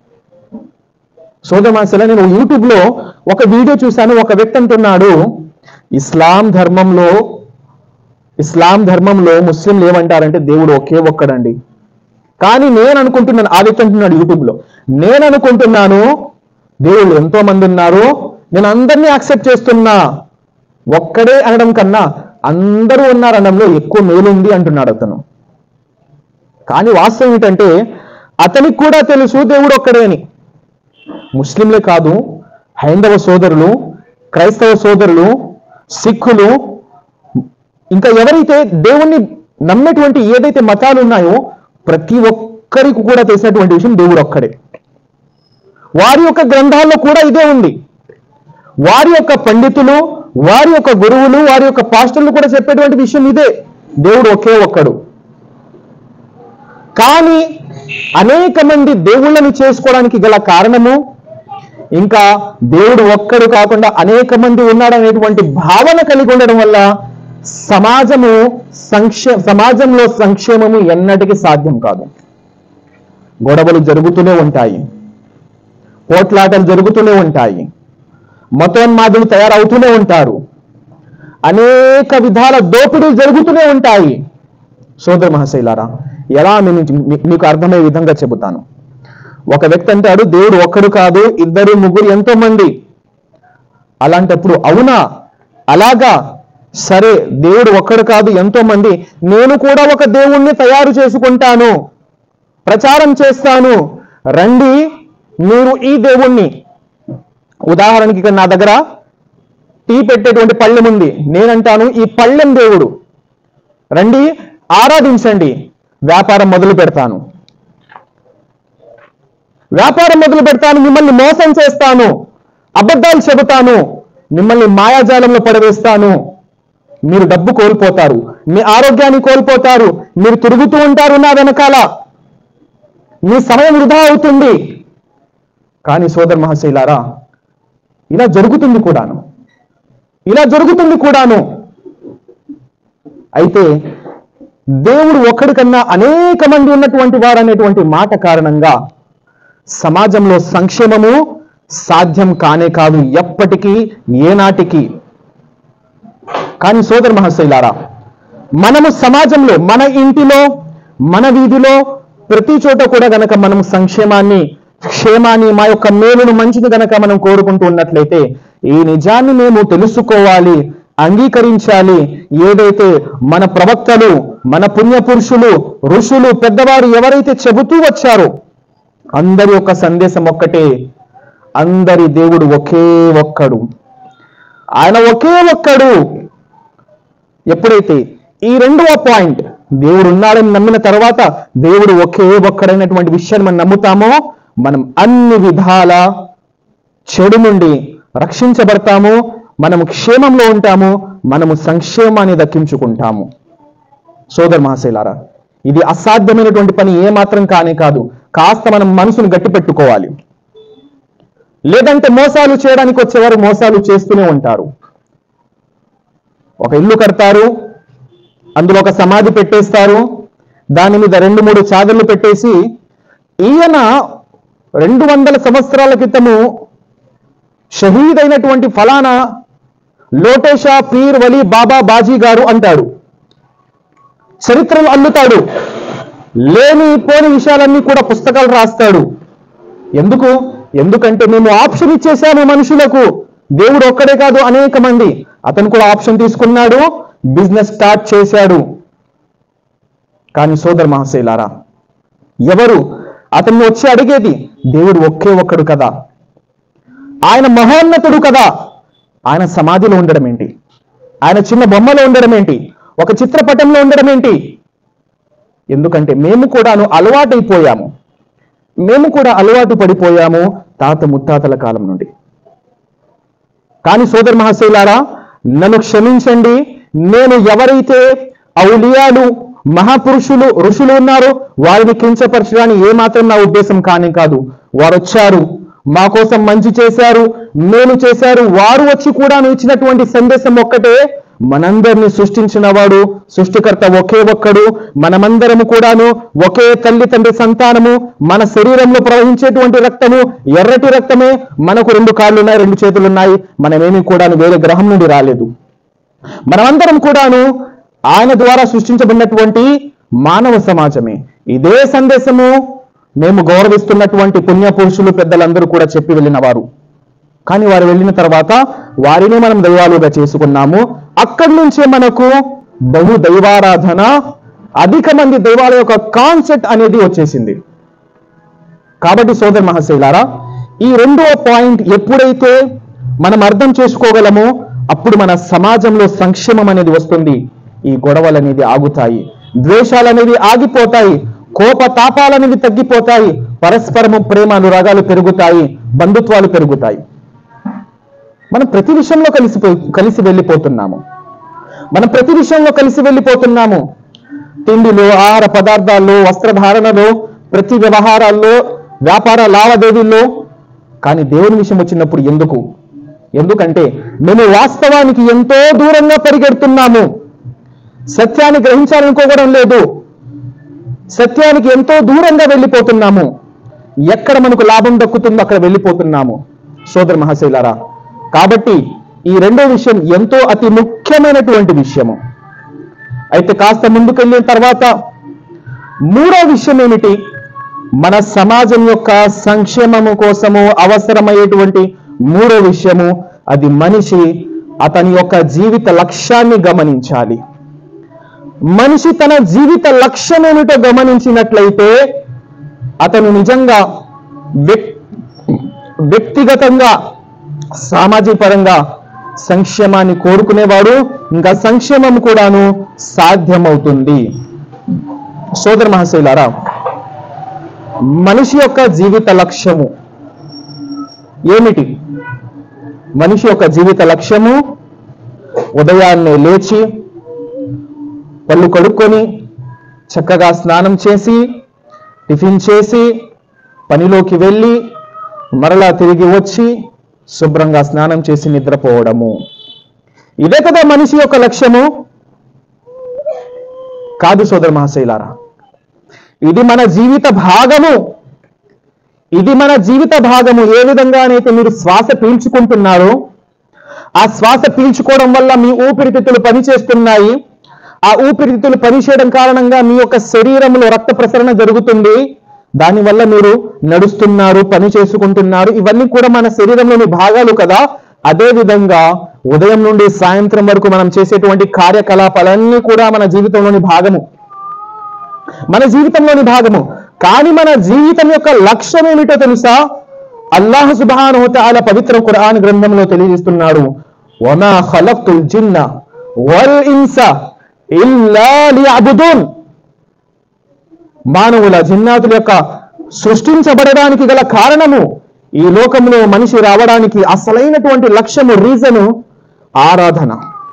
సోదర మహాశైల నేను యూట్యూబ్ లో ఒక వీడియో చూశాను ఒక వ్యక్తి అంటున్నాడు ఇస్లాం ధర్మంలో ఇస్లాం ధర్మంలో ముస్లింలు ఏమంటారంటే దేవుడు ఒకే ఒక్కడండి కానీ నేను అనుకుంటున్నాను ఆ వ్యక్తి అంటున్నాడు యూట్యూబ్ లో నేను అనుకుంటున్నాను దేవుళ్ళు ఎంతో మంది ఉన్నారు నేను అందరినీ యాక్సెప్ట్ చేస్తున్నా ఒక్కడే అనడం కన్నా అందరూ ఉన్నారు అనడంలో ఎక్కువ మేలుంది అంటున్నాడు అతను కానీ వాస్తవం ఏంటంటే అతనికి కూడా తెలుసు దేవుడు ఒక్కడే అని ముస్లింలే కాదు హైందవ సోదరులు క్రైస్తవ సోదరులు సిక్కులు ఇంకా ఎవరైతే దేవుణ్ణి నమ్మేటువంటి ఏదైతే మతాలు ఉన్నాయో ప్రతి ఒక్కరికి కూడా తెలిసినటువంటి విషయం దేవుడు ఒక్కడే వారి యొక్క గ్రంథాల్లో కూడా ఇదే ఉంది వారి యొక్క పండితులు వారి యొక్క గురువులు వారి యొక్క పాస్టర్లు కూడా చెప్పేటువంటి విషయం ఇదే దేవుడు ఒకే ఒక్కడు కానీ అనేక మంది దేవుళ్ళని చేసుకోవడానికి గల కారణము ఇంకా దేవుడు ఒక్కడు కాకుండా అనేక మంది ఉన్నాడనేటువంటి భావన కలిగి ఉండడం వల్ల సమాజము సంక్షే సమాజంలో సంక్షేమము ఎన్నటికీ సాధ్యం కాదు గొడవలు జరుగుతూనే ఉంటాయి పోట్లాటలు జరుగుతూనే ఉంటాయి మతోన్మాదులు తయారవుతూనే ఉంటారు అనేక విధాల దోపిడీలు జరుగుతూనే ఉంటాయి సోదర మహాశైలారా ఎలా నేను మీ- మీకు అర్థమయ్యే విధంగా చెబుతాను ఒక వ్యక్తి అంటాడు దేవుడు ఒక్కడు కాదు ఇద్దరు ముగ్గురు ఎంతో మంది అలాంటప్పుడు అవునా అలాగా సరే దేవుడు ఒక్కడు కాదు ఎంతో మంది నేను కూడా ఒక దేవుణ్ణి తయారు చేసుకుంటాను ప్రచారం చేస్తాను రండి మీరు ఈ దేవుణ్ణి ఉదాహరణకి ఇక్కడ నా దగ్గర టీ పెట్టేటువంటి పళ్ళెం ఉంది నేనంటాను ఈ పళ్ళెం దేవుడు రండి ఆరాధించండి వ్యాపారం మొదలు పెడతాను వ్యాపారం మొదలు పెడతాను మిమ్మల్ని మోసం చేస్తాను అబద్ధాలు చెబుతాను మిమ్మల్ని మాయాజాలంలో పడవేస్తాను మీరు డబ్బు కోల్పోతారు మీ ఆరోగ్యాన్ని కోల్పోతారు మీరు తిరుగుతూ ఉంటారు నా వెనకాల మీ సమయం వృధా అవుతుంది కానీ సోదర్ మహాశైలారా ఇలా జరుగుతుంది కూడాను ఇలా జరుగుతుంది కూడాను అయితే దేవుడు ఒక్కడి కన్నా అనేక మంది ఉన్నటువంటి వారు అనేటువంటి మాట కారణంగా సమాజంలో సంక్షేమము సాధ్యం కానే కాదు ఎప్పటికీ ఏనాటికి కానీ సోదర మహాశైలారా మనము సమాజంలో మన ఇంటిలో మన వీధిలో ప్రతి చోట కూడా గనక మనం సంక్షేమాన్ని క్షేమాన్ని మా యొక్క మేలును మంచిని గనక మనం కోరుకుంటూ ఉన్నట్లయితే ఈ నిజాన్ని మేము తెలుసుకోవాలి అంగీకరించాలి ఏదైతే మన ప్రవక్తలు మన పుణ్యపురుషులు ఋషులు పెద్దవారు ఎవరైతే చెబుతూ వచ్చారో అందరి యొక్క సందేశం ఒక్కటే అందరి దేవుడు ఒకే ఒక్కడు ఆయన ఒకే ఒక్కడు ఎప్పుడైతే ఈ రెండవ పాయింట్ దేవుడు ఉన్నాడని నమ్మిన తర్వాత దేవుడు ఒకే ఒక్కడైనటువంటి విషయాన్ని మనం నమ్ముతామో మనం అన్ని విధాల చెడు నుండి రక్షించబడతాము మనము క్షేమంలో ఉంటాము మనము సంక్షేమాన్ని దక్కించుకుంటాము సోదర్ మహాశైలారా ఇది అసాధ్యమైనటువంటి పని ఏ మాత్రం కానే కాదు కాస్త మనం మనసును గట్టి పెట్టుకోవాలి లేదంటే మోసాలు చేయడానికి వచ్చేవారు మోసాలు చేస్తూనే ఉంటారు ఒక ఇల్లు కడతారు అందులో ఒక సమాధి పెట్టేస్తారు దాని మీద రెండు మూడు చాదర్లు పెట్టేసి ఈయన రెండు వందల సంవత్సరాల క్రితము షహీద్ అయినటువంటి ఫలానా లోటేషా పీర్ వలి బాబా బాజీ గారు అంటాడు చరిత్రలు అల్లుతాడు లేని పోని విషయాలన్నీ కూడా పుస్తకాలు రాస్తాడు ఎందుకు ఎందుకంటే మేము ఆప్షన్ ఇచ్చేసాము మనుషులకు దేవుడు ఒక్కడే కాదు అనేక మంది అతను కూడా ఆప్షన్ తీసుకున్నాడు బిజినెస్ స్టార్ట్ చేశాడు కానీ సోదర్ మహాశైలారా ఎవరు అతన్ని వచ్చి అడిగేది దేవుడు ఒకే ఒక్కడు కదా ఆయన మహోన్నతుడు కదా ఆయన సమాధిలో ఉండడం ఏంటి ఆయన చిన్న బొమ్మలో ఉండడం ఏంటి ఒక చిత్రపటంలో ఉండడం ఏంటి ఎందుకంటే మేము కూడాను అలవాటైపోయాము మేము కూడా అలవాటు పడిపోయాము తాత ముత్తాతల కాలం నుండి కానీ సోదర్ మహాశైలారా నన్ను క్షమించండి నేను ఎవరైతే ఔలియాలు మహాపురుషులు ఋషులు ఉన్నారో వారిని కించపరచడానికి ఏమాత్రం నా ఉద్దేశం కానే కాదు వారు వచ్చారు మా కోసం మంచి చేశారు మేలు చేశారు వారు వచ్చి కూడా ఇచ్చినటువంటి సందేశం ఒక్కటే మనందరిని సృష్టించిన వాడు సృష్టికర్త ఒకే ఒక్కడు మనమందరము కూడాను ఒకే తల్లి తండ్రి సంతానము మన శరీరంలో ప్రవహించేటువంటి రక్తము ఎర్రటి రక్తమే మనకు రెండు కాళ్ళు ఉన్నాయి రెండు చేతులు ఉన్నాయి మనమేమీ కూడాను వేరే గ్రహం నుండి రాలేదు మనమందరం కూడాను ఆయన ద్వారా సృష్టించబడినటువంటి మానవ సమాజమే ఇదే సందేశము మేము గౌరవిస్తున్నటువంటి పుణ్య పురుషులు పెద్దలందరూ కూడా చెప్పి వెళ్ళిన వారు కానీ వారు వెళ్ళిన తర్వాత వారిని మనం దైవాలుగా చేసుకున్నాము అక్కడి నుంచే మనకు బహు దైవారాధన అధిక మంది దైవాల యొక్క కాన్సెప్ట్ అనేది వచ్చేసింది కాబట్టి సోదర్ మహాశైలారా ఈ రెండవ పాయింట్ ఎప్పుడైతే మనం అర్థం చేసుకోగలమో అప్పుడు మన సమాజంలో సంక్షేమం అనేది వస్తుంది ఈ గొడవలు అనేది ఆగుతాయి ద్వేషాలు అనేవి ఆగిపోతాయి కోప తాపాలు అనేవి తగ్గిపోతాయి పరస్పరము ప్రేమ అనురాగాలు పెరుగుతాయి బంధుత్వాలు పెరుగుతాయి మనం ప్రతి విషయంలో కలిసిపోయి కలిసి వెళ్ళిపోతున్నాము మనం ప్రతి విషయంలో కలిసి వెళ్ళిపోతున్నాము తిండిలో ఆహార పదార్థాల్లో వస్త్రధారణలో ప్రతి వ్యవహారాల్లో వ్యాపార లావాదేవీల్లో కానీ దేవుని విషయం వచ్చినప్పుడు ఎందుకు ఎందుకంటే మేము వాస్తవానికి ఎంతో దూరంగా పరిగెడుతున్నాము సత్యాన్ని గ్రహించాలనుకోవడం లేదు సత్యానికి ఎంతో దూరంగా వెళ్ళిపోతున్నాము ఎక్కడ మనకు లాభం దక్కుతుందో అక్కడ వెళ్ళిపోతున్నాము సోదర మహాశైలారా కాబట్టి ఈ రెండో విషయం ఎంతో అతి ముఖ్యమైనటువంటి విషయము అయితే కాస్త ముందుకెళ్ళిన తర్వాత మూడో విషయం ఏమిటి మన సమాజం యొక్క సంక్షేమము కోసము అవసరమయ్యేటువంటి మూడో విషయము అది మనిషి అతని యొక్క జీవిత లక్ష్యాన్ని గమనించాలి మనిషి తన జీవిత లక్ష్యం ఏమిటో గమనించినట్లయితే అతను నిజంగా వ్యక్- వ్యక్తిగతంగా సామాజిక పరంగా సంక్షేమాన్ని కోరుకునేవాడు ఇంకా సంక్షేమం కూడాను సాధ్యమవుతుంది సోదర మహాశైలారా మనిషి యొక్క జీవిత లక్ష్యము ఏమిటి మనిషి యొక్క జీవిత లక్ష్యము ఉదయాన్నే లేచి పళ్ళు కడుక్కొని చక్కగా స్నానం చేసి టిఫిన్ చేసి పనిలోకి వెళ్ళి మరలా తిరిగి వచ్చి శుభ్రంగా స్నానం చేసి నిద్రపోవడము ఇదే కదా మనిషి యొక్క లక్ష్యము కాదు సోదర మహాశైలారా ఇది మన జీవిత భాగము ఇది మన జీవిత భాగము ఏ విధంగానైతే మీరు శ్వాస పీల్చుకుంటున్నారో ఆ శ్వాస పీల్చుకోవడం వల్ల మీ ఊపిరితిత్తులు పనిచేస్తున్నాయి ఆ ఊపిరితిత్తులు పనిచేయడం కారణంగా మీ యొక్క శరీరంలో రక్త ప్రసరణ జరుగుతుంది దానివల్ల మీరు నడుస్తున్నారు పని చేసుకుంటున్నారు ఇవన్నీ కూడా మన శరీరంలోని భాగాలు కదా అదే విధంగా ఉదయం నుండి సాయంత్రం వరకు మనం చేసేటువంటి కార్యకలాపాలన్నీ కూడా మన జీవితంలోని భాగము మన జీవితంలోని భాగము కానీ మన జీవితం యొక్క లక్ష్యం ఏమిటో తెలుసా అల్లాహ్ సుబ్హానహు తాలా పవిత్ర ఖురాన్ గ్రంథంలో తెలియజేస్తున్నాడు వమా ఖలక్తుల్ జిన్న వల్ ఇన్స ఇల్లా లియఅబుదూన్ మానవుల జిన్నాతుల యొక్క సృష్టించబడడానికి గల కారణము ఈ లోకంలో మనిషి రావడానికి అసలైనటువంటి లక్ష్యము రీజను ఆరాధన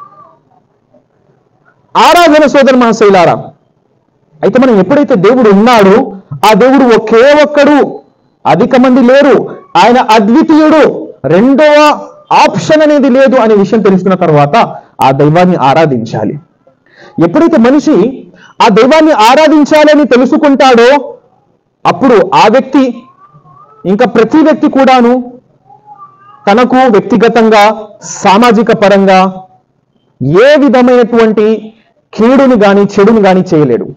ఆరాధన సోదర మహాశైలారా అయితే మనం ఎప్పుడైతే దేవుడు ఉన్నాడో ఆ దేవుడు ఒకే ఒక్కడు అధిక మంది లేరు ఆయన అద్వితీయుడు రెండవ ఆప్షన్ అనేది లేదు అనే విషయం తెలుసుకున్న తర్వాత ఆ దైవాన్ని ఆరాధించాలి ఎప్పుడైతే మనిషి ఆ దైవాన్ని ఆరాధించాలని తెలుసుకుంటాడో అప్పుడు ఆ వ్యక్తి ఇంకా ప్రతి వ్యక్తి కూడాను తనకు వ్యక్తిగతంగా సామాజిక పరంగా ఏ విధమైనటువంటి కీడుని గాని చెడుని గాని చేయలేడు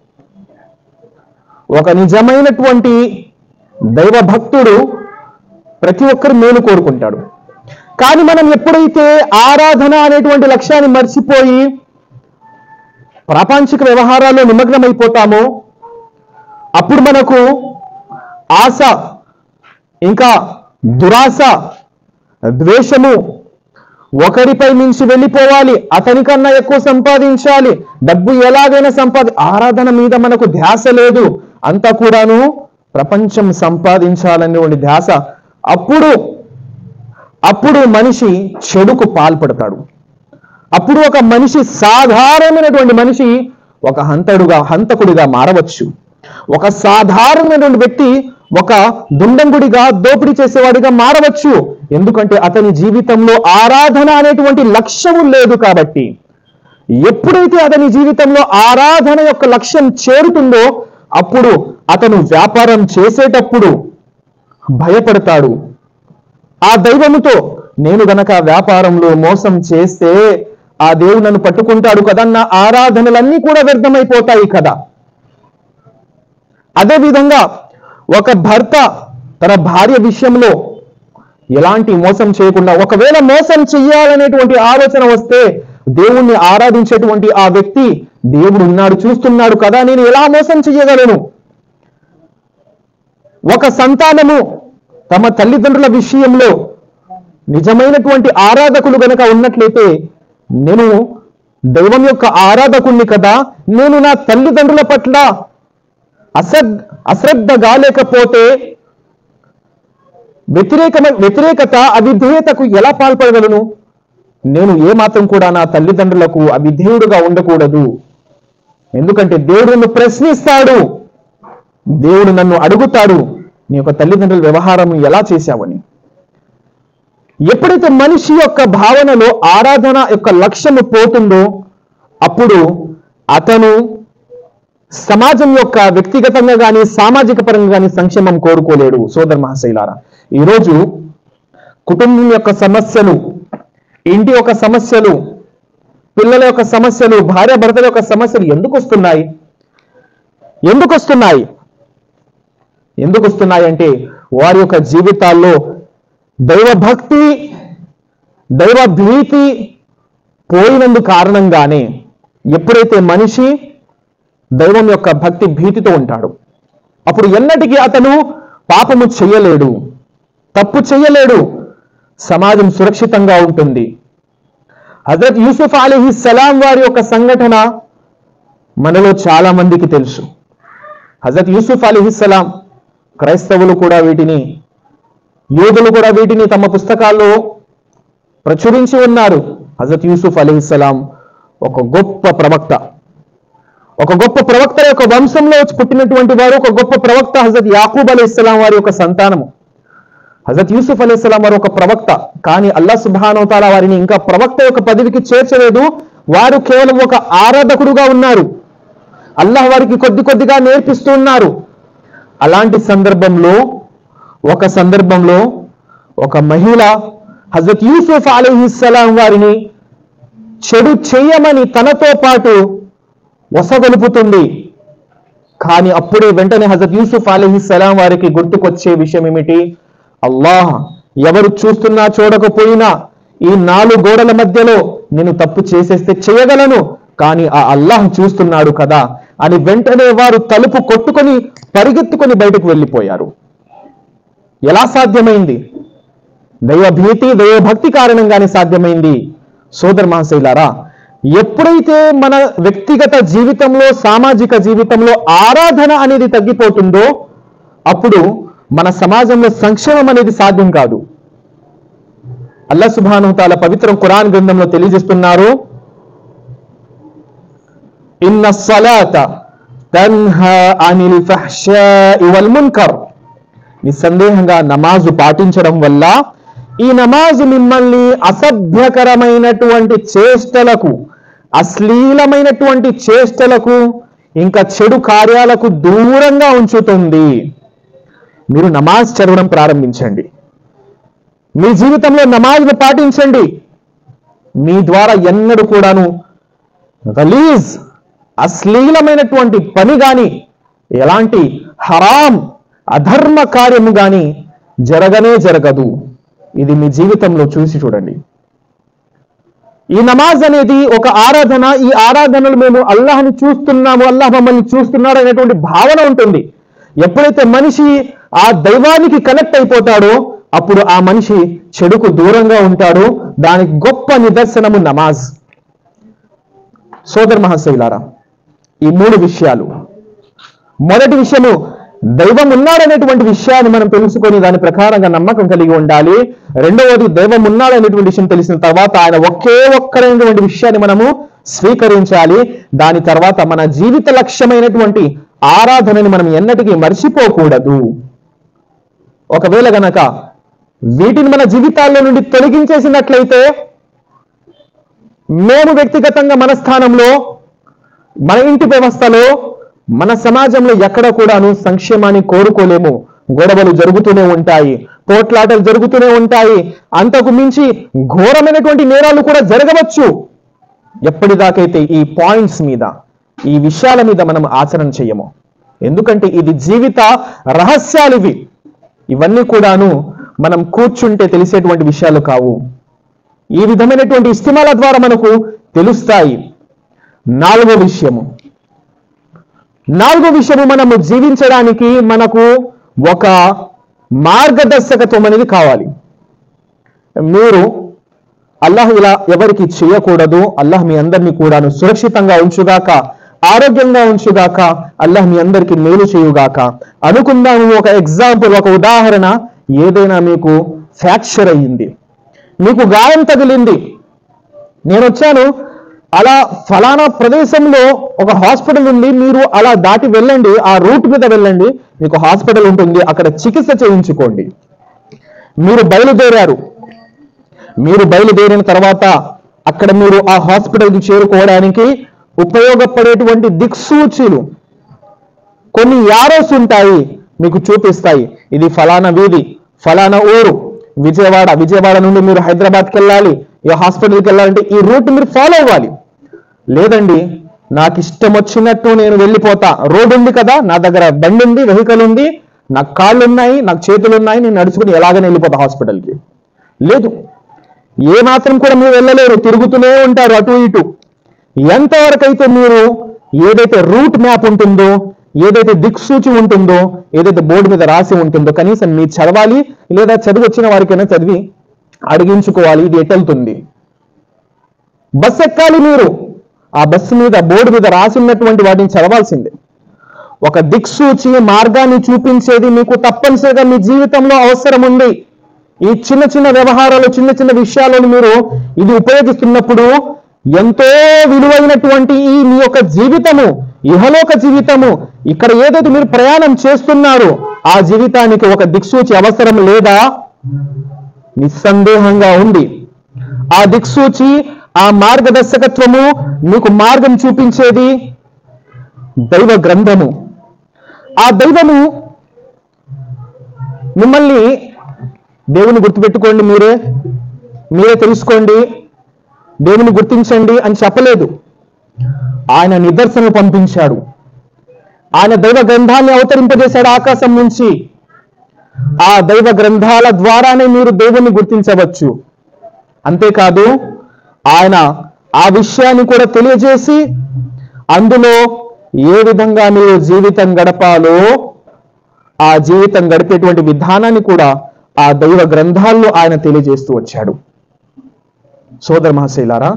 ఒక నిజమైనటువంటి దైవ భక్తుడు ప్రతి ఒక్కరు మేలు కోరుకుంటాడు కానీ మనం ఎప్పుడైతే ఆరాధన అనేటువంటి లక్ష్యాన్ని మర్చిపోయి ప్రాపంచిక వ్యవహారాల్లో నిమగ్నమైపోతామో అప్పుడు మనకు ఆశ ఇంకా దురాశ ద్వేషము ఒకరిపై మించి వెళ్ళిపోవాలి అతనికన్నా ఎక్కువ సంపాదించాలి డబ్బు ఎలాగైనా సంపాది ఆరాధన మీద మనకు ధ్యాస లేదు అంతా కూడాను ప్రపంచం సంపాదించాలనేటువంటి ధ్యాస అప్పుడు అప్పుడు మనిషి చెడుకు పాల్పడతాడు అప్పుడు ఒక మనిషి సాధారణమైనటువంటి మనిషి ఒక హంతడుగా హంతకుడిగా మారవచ్చు ఒక సాధారణమైనటువంటి వ్యక్తి ఒక దుండంగుడిగా దోపిడీ చేసేవాడిగా మారవచ్చు ఎందుకంటే అతని జీవితంలో ఆరాధన అనేటువంటి లక్ష్యము లేదు కాబట్టి ఎప్పుడైతే అతని జీవితంలో ఆరాధన యొక్క లక్ష్యం చేరుతుందో అప్పుడు అతను వ్యాపారం చేసేటప్పుడు భయపడతాడు ఆ దైవముతో నేను గనక వ్యాపారంలో మోసం చేస్తే ఆ దేవుడు నన్ను పట్టుకుంటాడు కదా నా ఆరాధనలన్నీ కూడా వ్యర్థమైపోతాయి కదా అదే విధంగా ఒక భర్త తన భార్య విషయంలో ఎలాంటి మోసం చేయకుండా ఒకవేళ మోసం చెయ్యాలనేటువంటి ఆలోచన వస్తే దేవుణ్ణి ఆరాధించేటువంటి ఆ వ్యక్తి దేవుడు ఉన్నాడు చూస్తున్నాడు కదా నేను ఎలా మోసం చెయ్యగలను ఒక సంతానము తమ తల్లిదండ్రుల విషయంలో నిజమైనటువంటి ఆరాధకులు గనక ఉన్నట్లయితే నేను దైవం యొక్క ఆరాధకుణ్ణి కదా నేను నా తల్లిదండ్రుల పట్ల అశ్రద్ అశ్రద్ధగా లేకపోతే వ్యతిరేక వ్యతిరేకత అవిధేయతకు ఎలా పాల్పడగలను నేను ఏ మాత్రం కూడా నా తల్లిదండ్రులకు అవిధేయుడుగా ఉండకూడదు ఎందుకంటే దేవుడు నన్ను ప్రశ్నిస్తాడు దేవుడు నన్ను అడుగుతాడు నీ యొక్క తల్లిదండ్రుల వ్యవహారం ఎలా చేశావని ఎప్పుడైతే మనిషి యొక్క భావనలో ఆరాధన యొక్క లక్ష్యము పోతుందో అప్పుడు అతను సమాజం యొక్క వ్యక్తిగతంగా కానీ సామాజిక పరంగా కానీ సంక్షేమం కోరుకోలేడు సోదర్ మహాశైలారా ఈరోజు కుటుంబం యొక్క సమస్యలు ఇంటి యొక్క సమస్యలు పిల్లల యొక్క సమస్యలు భార్య భర్తల యొక్క సమస్యలు ఎందుకు వస్తున్నాయి ఎందుకు వస్తున్నాయి ఎందుకు వస్తున్నాయి అంటే వారి యొక్క జీవితాల్లో దైవభక్తి దైవ భీతి పోయినందు కారణంగానే ఎప్పుడైతే మనిషి దైవం యొక్క భక్తి భీతితో ఉంటాడు అప్పుడు ఎన్నటికీ అతను పాపము చెయ్యలేడు తప్పు చెయ్యలేడు సమాజం సురక్షితంగా ఉంటుంది హజరత్ యూసుఫ్ అలీహి సలాం వారి యొక్క సంఘటన మనలో చాలా మందికి తెలుసు హజరత్ యూసుఫ్ అలీహి సలాం క్రైస్తవులు కూడా వీటిని యోధులు కూడా వీటిని తమ పుస్తకాల్లో ప్రచురించి ఉన్నారు హజరత్ యూసుఫ్ అలీహిస్సలాం ఒక గొప్ప ప్రవక్త ఒక గొప్ప ప్రవక్త యొక్క వంశంలో వచ్చి పుట్టినటువంటి వారు ఒక గొప్ప ప్రవక్త హజరత్ యాకూబ్ అలీస్లాం వారి యొక్క సంతానము హజరత్ యూసుఫ్ అలీస్లాం వారు ఒక ప్రవక్త కానీ అల్లా సుబానోతాల వారిని ఇంకా ప్రవక్త యొక్క పదవికి చేర్చలేదు వారు కేవలం ఒక ఆరాధకుడుగా ఉన్నారు అల్లాహ్ వారికి కొద్ది కొద్దిగా నేర్పిస్తూ ఉన్నారు అలాంటి సందర్భంలో ఒక సందర్భంలో ఒక మహిళ హజరత్ యూసుఫ్ అలీహిస్సలాం వారిని చెడు చెయ్యమని తనతో పాటు వసగొలుపుతుంది కానీ అప్పుడే వెంటనే హజరత్ యూసుఫ్ అలీహిస్సలాం వారికి గుర్తుకొచ్చే విషయం ఏమిటి అల్లాహ్ ఎవరు చూస్తున్నా చూడకపోయినా ఈ నాలుగు గోడల మధ్యలో నేను తప్పు చేసేస్తే చేయగలను కానీ ఆ అల్లాహ్ చూస్తున్నాడు కదా అని వెంటనే వారు తలుపు కొట్టుకొని పరిగెత్తుకొని బయటకు వెళ్ళిపోయారు ఎలా సాధ్యమైంది దైవ భీతి దైవ భక్తి కారణంగానే సాధ్యమైంది సోదర్ మహాశైలారా ఎప్పుడైతే మన వ్యక్తిగత జీవితంలో సామాజిక జీవితంలో ఆరాధన అనేది తగ్గిపోతుందో అప్పుడు మన సమాజంలో సంక్షేమం అనేది సాధ్యం కాదు అల్లా సుభాను తాల పవిత్ర ఖురాన్ గ్రంథంలో తెలియజేస్తున్నారు ఇన్న సలాత తన్హా అనిల్ ఫహ్షాఇ వల్ మున్కర్ నిస్సందేహంగా నమాజు పాటించడం వల్ల ఈ నమాజు మిమ్మల్ని అసభ్యకరమైనటువంటి చేష్టలకు అశ్లీలమైనటువంటి చేష్టలకు ఇంకా చెడు కార్యాలకు దూరంగా ఉంచుతుంది మీరు నమాజ్ చదవడం ప్రారంభించండి మీ జీవితంలో నమాజ్ను పాటించండి మీ ద్వారా ఎన్నడూ కూడాను గలీజ్ అశ్లీలమైనటువంటి పని గాని ఎలాంటి హరాం అధర్మ కార్యము గాని జరగనే జరగదు ఇది మీ జీవితంలో చూసి చూడండి ఈ నమాజ్ అనేది ఒక ఆరాధన ఈ ఆరాధనలు మేము అల్లాహ్ని చూస్తున్నాము అల్లాహ్ మమ్మల్ని చూస్తున్నాడు అనేటువంటి భావన ఉంటుంది ఎప్పుడైతే మనిషి ఆ దైవానికి కనెక్ట్ అయిపోతాడో అప్పుడు ఆ మనిషి చెడుకు దూరంగా ఉంటాడు దానికి గొప్ప నిదర్శనము నమాజ్ సోదర్ మహాశైలారా ఈ మూడు విషయాలు మొదటి విషయము దైవం ఉన్నాడనేటువంటి విషయాన్ని మనం తెలుసుకొని దాని ప్రకారంగా నమ్మకం కలిగి ఉండాలి రెండవది దైవం ఉన్నాడనేటువంటి విషయం తెలిసిన తర్వాత ఆయన ఒకే ఒక్కడైనటువంటి విషయాన్ని మనము స్వీకరించాలి దాని తర్వాత మన జీవిత లక్ష్యమైనటువంటి ఆరాధనని మనం ఎన్నటికీ మర్చిపోకూడదు ఒకవేళ గనక వీటిని మన జీవితాల్లో నుండి తొలగించేసినట్లయితే మేము వ్యక్తిగతంగా మన స్థానంలో మన ఇంటి వ్యవస్థలో మన సమాజంలో ఎక్కడ కూడాను సంక్షేమాన్ని కోరుకోలేము గొడవలు జరుగుతూనే ఉంటాయి పోట్లాటలు జరుగుతూనే ఉంటాయి అంతకు మించి ఘోరమైనటువంటి నేరాలు కూడా జరగవచ్చు ఎప్పటిదాకైతే ఈ పాయింట్స్ మీద ఈ విషయాల మీద మనం ఆచరణ చేయము ఎందుకంటే ఇది జీవిత రహస్యాలు ఇవి ఇవన్నీ కూడాను మనం కూర్చుంటే తెలిసేటువంటి విషయాలు కావు ఈ విధమైనటువంటి ఇస్తిమాల ద్వారా మనకు తెలుస్తాయి నాలుగో విషయము నాలుగో విషయము మనము జీవించడానికి మనకు ఒక మార్గదర్శకత్వం అనేది కావాలి మీరు అల్లాహ్ ఇలా ఎవరికి చేయకూడదు అల్లాహ్ మీ అందరినీ కూడాను సురక్షితంగా ఉంచుగాక ఆరోగ్యంగా ఉంచుగాక అల్లాహ్ మీ అందరికీ మేలు చేయుగాక అనుకుందాము ఒక ఎగ్జాంపుల్ ఒక ఉదాహరణ ఏదైనా మీకు ఫ్రాక్చర్ అయ్యింది మీకు గాయం తగిలింది నేను వచ్చాను అలా ఫలానా ప్రదేశంలో ఒక హాస్పిటల్ ఉంది మీరు అలా దాటి వెళ్ళండి ఆ రూట్ మీద వెళ్ళండి మీకు హాస్పిటల్ ఉంటుంది అక్కడ చికిత్స చేయించుకోండి మీరు బయలుదేరారు మీరు బయలుదేరిన తర్వాత అక్కడ మీరు ఆ హాస్పిటల్కి చేరుకోవడానికి ఉపయోగపడేటువంటి దిక్సూచీలు కొన్ని యారోస్ ఉంటాయి మీకు చూపిస్తాయి ఇది ఫలానా వీధి ఫలానా ఊరు విజయవాడ విజయవాడ నుండి మీరు హైదరాబాద్కి వెళ్ళాలి ఏ హాస్పిటల్కి వెళ్ళాలంటే ఈ రూట్ మీరు ఫాలో అవ్వాలి లేదండి నాకు ఇష్టం వచ్చినట్టు నేను వెళ్ళిపోతా రోడ్ ఉంది కదా నా దగ్గర బండి ఉంది వెహికల్ ఉంది నాకు కాళ్ళు ఉన్నాయి నాకు చేతులు ఉన్నాయి నేను నడుచుకుని ఎలాగని వెళ్ళిపోతా హాస్పిటల్కి లేదు ఏ మాత్రం కూడా మీరు వెళ్ళలేరు తిరుగుతూనే ఉంటారు అటు ఇటు ఎంతవరకు అయితే మీరు ఏదైతే రూట్ మ్యాప్ ఉంటుందో ఏదైతే దిక్సూచి ఉంటుందో ఏదైతే బోర్డు మీద రాసి ఉంటుందో కనీసం మీరు చదవాలి లేదా చదివి వచ్చిన వారికైనా చదివి అడిగించుకోవాలి ఇది ఎటెళ్తుంది బస్ ఎక్కాలి మీరు ఆ బస్సు మీద బోర్డు మీద రాసి ఉన్నటువంటి వాటిని చదవాల్సిందే ఒక దిక్సూచి మార్గాన్ని చూపించేది మీకు తప్పనిసరిగా మీ జీవితంలో అవసరం ఉంది ఈ చిన్న చిన్న వ్యవహారాలు చిన్న చిన్న విషయాలను మీరు ఇది ఉపయోగిస్తున్నప్పుడు ఎంతో విలువైనటువంటి ఈ మీ యొక్క జీవితము ఇహలోక జీవితము ఇక్కడ ఏదైతే మీరు ప్రయాణం చేస్తున్నారు ఆ జీవితానికి ఒక దిక్సూచి అవసరం లేదా నిస్సందేహంగా ఉంది ఆ దిక్సూచి ఆ మార్గదర్శకత్వము మీకు మార్గం చూపించేది దైవ గ్రంథము ఆ దైవము మిమ్మల్ని దేవుని గుర్తుపెట్టుకోండి మీరే మీరే తెలుసుకోండి దేవుని గుర్తించండి అని చెప్పలేదు ఆయన నిదర్శనలు పంపించాడు ఆయన దైవ గ్రంథాన్ని అవతరింపజేశాడు ఆకాశం నుంచి ఆ దైవ గ్రంథాల ద్వారానే మీరు దేవుణ్ణి గుర్తించవచ్చు అంతేకాదు ఆయన ఆ విషయాన్ని కూడా తెలియజేసి అందులో ఏ విధంగా మీరు జీవితం గడపాలో ఆ జీవితం గడిపేటువంటి విధానాన్ని కూడా ఆ దైవ గ్రంథాల్లో ఆయన తెలియజేస్తూ వచ్చాడు సోదర మహాశైలారా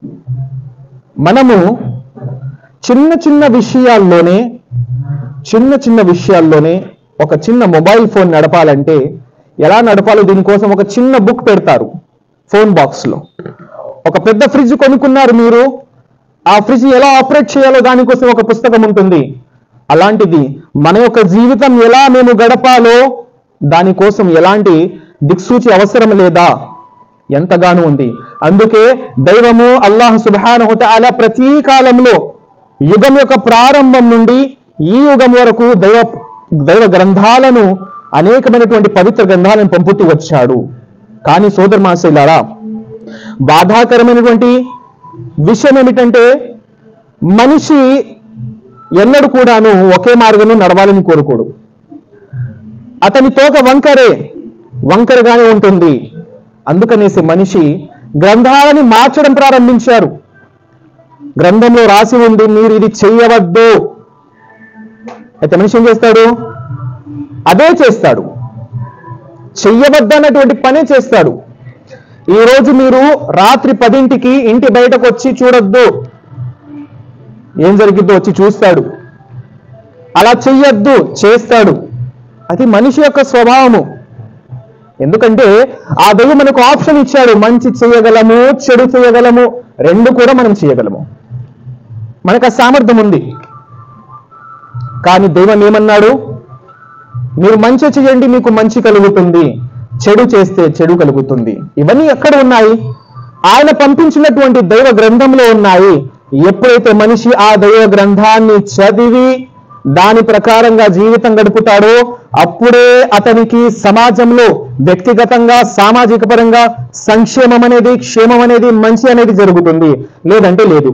మనము చిన్న చిన్న విషయాల్లోనే చిన్న చిన్న విషయాల్లోనే ఒక చిన్న మొబైల్ ఫోన్ నడపాలంటే ఎలా నడపాలో దీనికోసం ఒక చిన్న బుక్ పెడతారు ఫోన్ బాక్స్ లో ఒక పెద్ద ఫ్రిడ్జ్ కొనుక్కున్నారు మీరు ఆ ఫ్రిడ్జ్ ఎలా ఆపరేట్ చేయాలో దానికోసం ఒక పుస్తకం ఉంటుంది అలాంటిది మన యొక్క జీవితం ఎలా మేము గడపాలో దానికోసం ఎలాంటి దిక్సూచి అవసరం లేదా ఎంతగానో ఉంది అందుకే దైవము అల్లాహ్ సుబ్హానహు తఆలా ప్రతి కాలంలో యుగం యొక్క ప్రారంభం నుండి ఈ యుగం వరకు దైవ దైవ గ్రంథాలను అనేకమైనటువంటి పవిత్ర గ్రంథాలను పంపుతూ వచ్చాడు కానీ సోదర మాసైలారా బాధాకరమైనటువంటి విషయం ఏమిటంటే మనిషి ఎన్నడూ కూడాను ఒకే మార్గంలో నడవాలని కోరుకోడు అతని తోక వంకరే వంకరగానే ఉంటుంది అందుకనేసి మనిషి గ్రంథాలని మార్చడం ప్రారంభించారు గ్రంథంలో రాసి ఉంది మీరు ఇది చెయ్యవద్దు అయితే మనిషి ఏం చేస్తాడు అదే చేస్తాడు చెయ్యవద్దు అన్నటువంటి పనే చేస్తాడు ఈ రోజు మీరు రాత్రి పదింటికి ఇంటి బయటకు వచ్చి చూడొద్దు ఏం జరిగిద్దో వచ్చి చూస్తాడు అలా చెయ్యొద్దు చేస్తాడు అది మనిషి యొక్క స్వభావము ఎందుకంటే ఆ దైవం మనకు ఆప్షన్ ఇచ్చాడు మంచి చేయగలము చెడు చేయగలము రెండు కూడా మనం చేయగలము మనకు ఆ సామర్థ్యం ఉంది కానీ దైవం ఏమన్నాడు మీరు మంచి చేయండి మీకు మంచి కలుగుతుంది చెడు చేస్తే చెడు కలుగుతుంది ఇవన్నీ ఎక్కడ ఉన్నాయి ఆయన పంపించినటువంటి దైవ గ్రంథంలో ఉన్నాయి ఎప్పుడైతే మనిషి ఆ దైవ గ్రంథాన్ని చదివి దాని ప్రకారంగా జీవితం గడుపుతాడో అప్పుడే అతనికి సమాజంలో వ్యక్తిగతంగా సామాజిక పరంగా సంక్షేమం అనేది క్షేమం అనేది మంచి అనేది జరుగుతుంది లేదంటే లేదు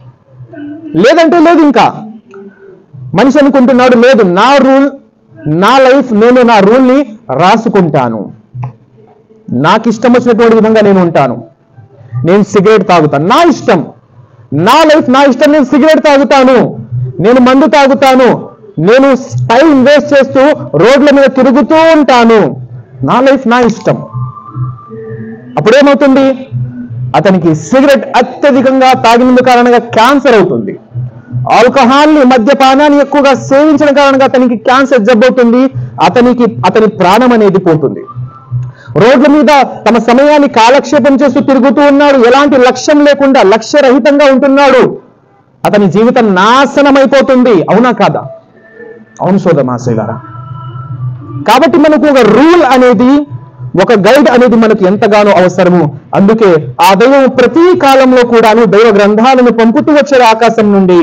లేదంటే లేదు ఇంకా మనిషి అనుకుంటున్నాడు లేదు నా రూల్ నా లైఫ్ నేను నా రూల్ ని రాసుకుంటాను నాకు ఇష్టం వచ్చినటువంటి విధంగా నేను ఉంటాను నేను సిగరెట్ తాగుతాను నా ఇష్టం నా లైఫ్ నా ఇష్టం నేను సిగరెట్ తాగుతాను నేను మందు తాగుతాను నేను టైం వేస్ట్ చేస్తూ రోడ్ల మీద తిరుగుతూ ఉంటాను నా లైఫ్ నా ఇష్టం అప్పుడేమవుతుంది అతనికి సిగరెట్ అత్యధికంగా తాగినందు కారణంగా క్యాన్సర్ అవుతుంది ఆల్కహాల్ ని మద్యపానాన్ని ఎక్కువగా సేవించిన కారణంగా అతనికి క్యాన్సర్ జబ్బవుతుంది అతనికి అతని ప్రాణం అనేది పోతుంది రోడ్ల మీద తమ సమయాన్ని కాలక్షేపం చేస్తూ తిరుగుతూ ఉన్నాడు ఎలాంటి లక్ష్యం లేకుండా లక్ష్యరహితంగా ఉంటున్నాడు అతని జీవితం నాశనమైపోతుంది అవునా కాదా అవును సోదర మాసయ్య గారా కాబట్టి మనకు ఒక రూల్ అనేది ఒక గైడ్ అనేది మనకు ఎంతగానో అవసరము అందుకే ఆ దైవం ప్రతి కాలంలో కూడాను దైవ గ్రంథాలను పంపుతూ వచ్చాడు ఆకాశం నుండి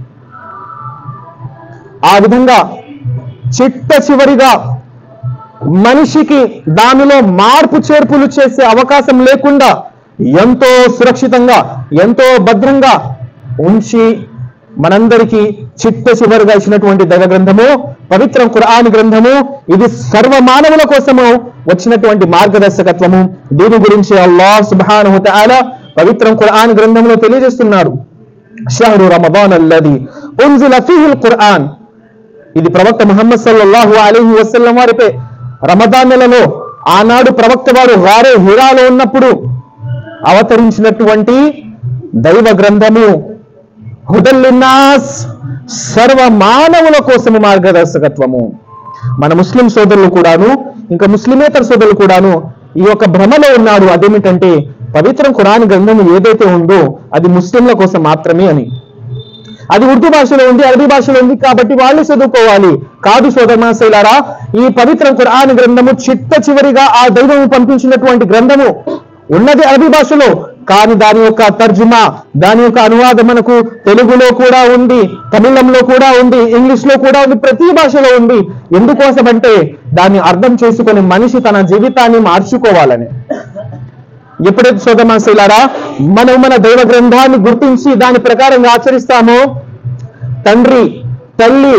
ఆ విధంగా చిట్ట చివరిగా మనిషికి దానిలో మార్పు చేర్పులు చేసే అవకాశం లేకుండా ఎంతో సురక్షితంగా ఎంతో భద్రంగా ఉంచి మనందరికీ చిట్ట చివరిగా ఇచ్చినటువంటి దైవ గ్రంథము పవిత్ర ఖురాన్ గ్రంథము ఇది సర్వ మానవుల కోసము వచ్చినటువంటి మార్గదర్శకత్వము దీని గురించి అల్లాహ్ సుబ్హానహు తఆలా పవిత్ర ఖురాన్ గ్రంథంలో తెలియజేస్తున్నారు షహరు రమదాన్ అల్లది ఉంజిల ఫీహిల్ ఖురాన్ ఇది ప్రవక్త ముహమ్మద్ సల్లల్లాహు అలీహి వసల్లం వారిపై రమదాన్ నెలలో ఆనాడు ప్రవక్త వారు వారే హిరాలో ఉన్నప్పుడు అవతరించినటువంటి దైవ గ్రంథము హుదల్లిన్నాస్ సర్వ మానవుల కోసము మార్గదర్శకత్వము మన ముస్లిం సోదరులు కూడాను ఇంకా ముస్లిమేతర సోదరులు కూడాను ఈ యొక్క భ్రమలో ఉన్నారు అదేమిటంటే పవిత్ర ఖురాన్ గ్రంథం ఏదైతే ఉందో అది ముస్లింల కోసం మాత్రమే అని అది ఉర్దూ భాషలో ఉంది అరబీ భాషలో ఉంది కాబట్టి వాళ్ళు చదువుకోవాలి కాదు సోదరమాశైలారా ఈ పవిత్ర ఖురాన్ గ్రంథము చిట్ట చివరిగా ఆ దైవము పంపించినటువంటి గ్రంథము ఉన్నది అరబీ భాషలో కానీ దాని యొక్క తర్జుమా దాని యొక్క అనువాదం మనకు తెలుగులో కూడా ఉంది తమిళంలో కూడా ఉంది ఇంగ్లీష్ లో కూడా ఉంది ప్రతి భాషలో ఉంది ఎందుకోసం అంటే దాన్ని అర్థం చేసుకొని మనిషి తన జీవితాన్ని మార్చుకోవాలని ఎప్పుడైతే సోదమాశైలారా మనం మన దైవ గ్రంథాన్ని గుర్తించి దాని ప్రకారంగా ఆచరిస్తామో తండ్రి తల్లి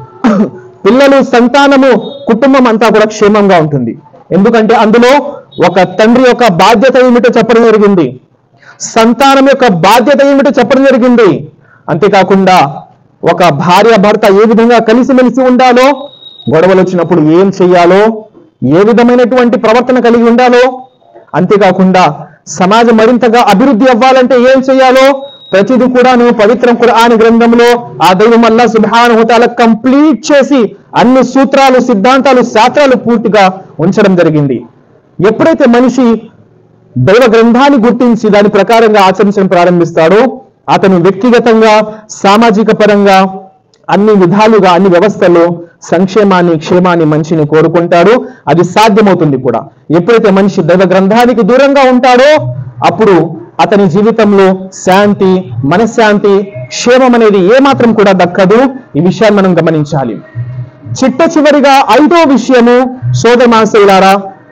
పిల్లలు సంతానము కుటుంబం అంతా కూడా క్షేమంగా ఉంటుంది ఎందుకంటే అందులో ఒక తండ్రి యొక్క బాధ్యత ఏమిటో చెప్పడం జరిగింది సంతానం యొక్క బాధ్యత ఏమిటో చెప్పడం జరిగింది అంతేకాకుండా ఒక భార్య భర్త ఏ విధంగా కలిసిమెలిసి ఉండాలో గొడవలు వచ్చినప్పుడు ఏం చెయ్యాలో ఏ విధమైనటువంటి ప్రవర్తన కలిగి ఉండాలో అంతేకాకుండా సమాజం మరింతగా అభివృద్ధి అవ్వాలంటే ఏం చేయాలో ప్రతిదీ కూడాను పవిత్ర ఖురాన్ గ్రంథంలో ఆ దైవం అల్లా సుబ్హానహు తాలా కంప్లీట్ చేసి అన్ని సూత్రాలు సిద్ధాంతాలు శాస్త్రాలు పూర్తిగా ఉంచడం జరిగింది ఎప్పుడైతే మనిషి దైవ గ్రంథాన్ని గుర్తించి దాని ప్రకారంగా ఆచరించడం ప్రారంభిస్తాడో అతను వ్యక్తిగతంగా సామాజిక పరంగా అన్ని విధాలుగా అన్ని వ్యవస్థల్లో సంక్షేమాన్ని క్షేమాన్ని మంచిని కోరుకుంటాడు అది సాధ్యమవుతుంది కూడా ఎప్పుడైతే మనిషి దైవ గ్రంథానికి దూరంగా ఉంటాడో అప్పుడు అతని జీవితంలో శాంతి మనశ్శాంతి క్షేమం అనేది ఏమాత్రం కూడా దక్కదు ఈ విషయాన్ని మనం గమనించాలి చిట్ట చివరిగా ఐదో విషయము సోదమాసైలారా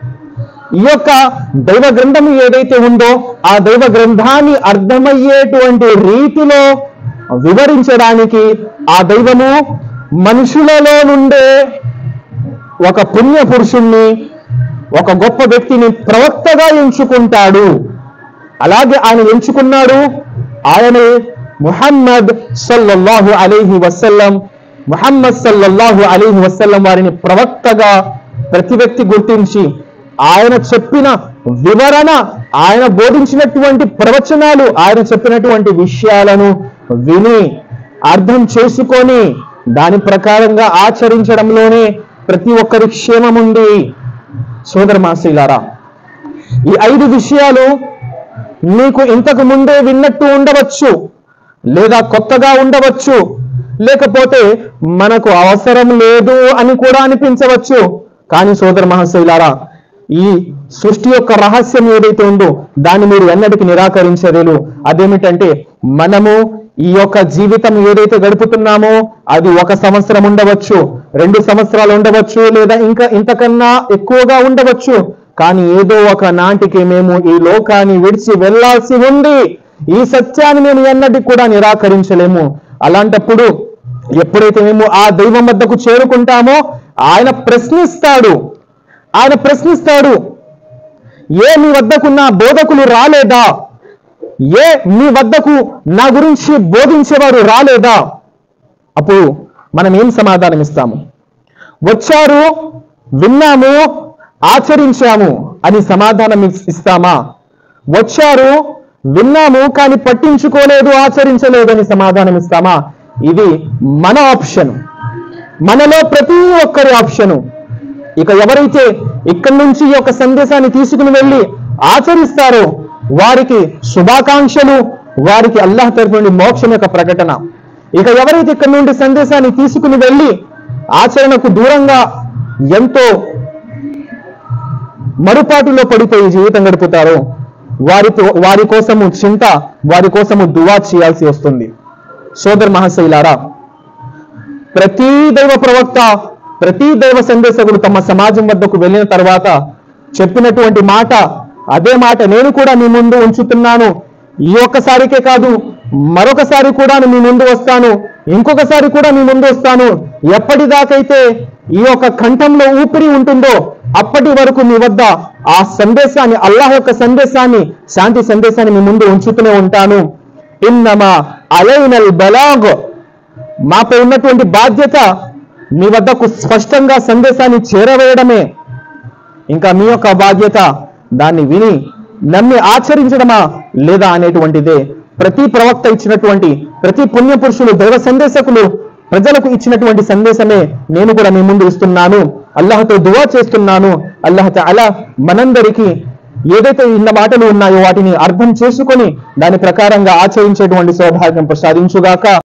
ఈ యొక్క దైవ గ్రంథము ఏదైతే ఉందో ఆ దైవ గ్రంథాన్ని అర్థమయ్యేటువంటి రీతిలో వివరించడానికి ఆ దైవము మనుషులలో నుండే ఒక పుణ్య పురుషుణ్ణి ఒక గొప్ప వ్యక్తిని ప్రవక్తగా ఎంచుకుంటాడు అలాగే ఆయన ఎంచుకున్నాడు ఆయనే ముహమ్మద్ సల్లల్లాహు అలీహి వసల్లం ముహమ్మద్ సల్లల్లాహు అలీహి వసల్లం వారిని ప్రవక్తగా ప్రతి వ్యక్తి గుర్తించి ఆయన చెప్పిన వివరణ ఆయన బోధించినటువంటి ప్రవచనాలు ఆయన చెప్పినటువంటి విషయాలను విని అర్థం చేసుకొని దాని ప్రకారంగా ఆచరించడంలోనే ప్రతి ఒక్కరి క్షేమం ఉంది సోదర మాసీలారా ఈ ఐదు విషయాలు నీకు ఇంతకు ముందే విన్నట్టు ఉండవచ్చు లేదా కొత్తగా ఉండవచ్చు లేకపోతే మనకు అవసరం లేదు అని కూడా అనిపించవచ్చు కానీ సోదర మహాశైలారా ఈ సృష్టి యొక్క రహస్యం ఏదైతే ఉందో దాన్ని మీరు ఎన్నటికి నిరాకరించలేరు అదేమిటంటే మనము ఈ యొక్క జీవితం ఏదైతే గడుపుతున్నామో అది ఒక సంవత్సరం ఉండవచ్చు రెండు సంవత్సరాలు ఉండవచ్చు లేదా ఇంకా ఇంతకన్నా ఎక్కువగా ఉండవచ్చు కానీ ఏదో ఒక నాటికి మేము ఈ లోకాన్ని విడిచి వెళ్ళాల్సి ఉంది ఈ సత్యాన్ని మేము ఎన్నటికి కూడా నిరాకరించలేము అలాంటప్పుడు ఎప్పుడైతే మేము ఆ దైవం వద్దకు చేరుకుంటామో ఆయన ప్రశ్నిస్తాడు ఆయన ప్రశ్నిస్తాడు ఏ మీ వద్దకున్న బోధకులు రాలేదా ఏ మీ వద్దకు నా గురించి బోధించేవారు రాలేదా అప్పుడు మనం ఏం సమాధానం ఇస్తాము వచ్చారు విన్నాము ఆచరించాము అని సమాధానం ఇస్- ఇస్తామా వచ్చారు విన్నాము కానీ పట్టించుకోలేదు ఆచరించలేదు అని సమాధానం ఇస్తామా ఇది మన ఆప్షన్ మనలో ప్రతి ఒక్కరి ఆప్షను ఇక ఎవరైతే ఇక్కడి నుంచి ఈ యొక్క సందేశాన్ని తీసుకుని వెళ్ళి ఆచరిస్తారో వారికి శుభాకాంక్షలు వారికి అల్లాహ్ తరఫు నుండి మోక్షం యొక్క ప్రకటన ఇక ఎవరైతే ఇక్కడి నుండి సందేశాన్ని తీసుకుని వెళ్ళి ఆచరణకు దూరంగా ఎంతో మరుపాటులో పడిపోయి జీవితం గడుపుతారో వారితో వారి కోసము చింత వారి కోసము దువా చేయాల్సి వస్తుంది సోదర్ మహాశైలారా ప్రతి దైవ ప్రవక్త ప్రతి దైవ సందేశకుడు తమ సమాజం వద్దకు వెళ్ళిన తర్వాత చెప్పినటువంటి మాట అదే మాట నేను కూడా మీ ముందు ఉంచుతున్నాను ఈ ఒక్కసారికే కాదు మరొకసారి కూడా మీ ముందు వస్తాను ఇంకొకసారి కూడా మీ ముందు వస్తాను ఎప్పటిదాకైతే ఈ యొక్క కంఠంలో ఊపిరి ఉంటుందో అప్పటి వరకు మీ వద్ద ఆ సందేశాన్ని అల్లాహ్ యొక్క సందేశాన్ని శాంతి సందేశాన్ని మీ ముందు ఉంచుతూనే ఉంటాను ఇన్నమా అలైనల్ బలాగ్ మాపై ఉన్నటువంటి బాధ్యత మీ వద్దకు స్పష్టంగా సందేశాన్ని చేరవేయడమే ఇంకా మీ యొక్క బాధ్యత దాన్ని విని నమ్మి ఆచరించడమా లేదా అనేటువంటిదే ప్రతి ప్రవక్త ఇచ్చినటువంటి ప్రతి పుణ్యపురుషులు దైవ సందేశకులు ప్రజలకు ఇచ్చినటువంటి సందేశమే నేను కూడా మీ ముందు ఇస్తున్నాను అల్లాహతో దువా చేస్తున్నాను అల్లాహ అలా మనందరికీ ఏదైతే ఇన్న మాటలు ఉన్నాయో వాటిని అర్థం చేసుకొని దాని ప్రకారంగా ఆచరించేటువంటి సౌభాగ్యం ప్రసాదించుగాక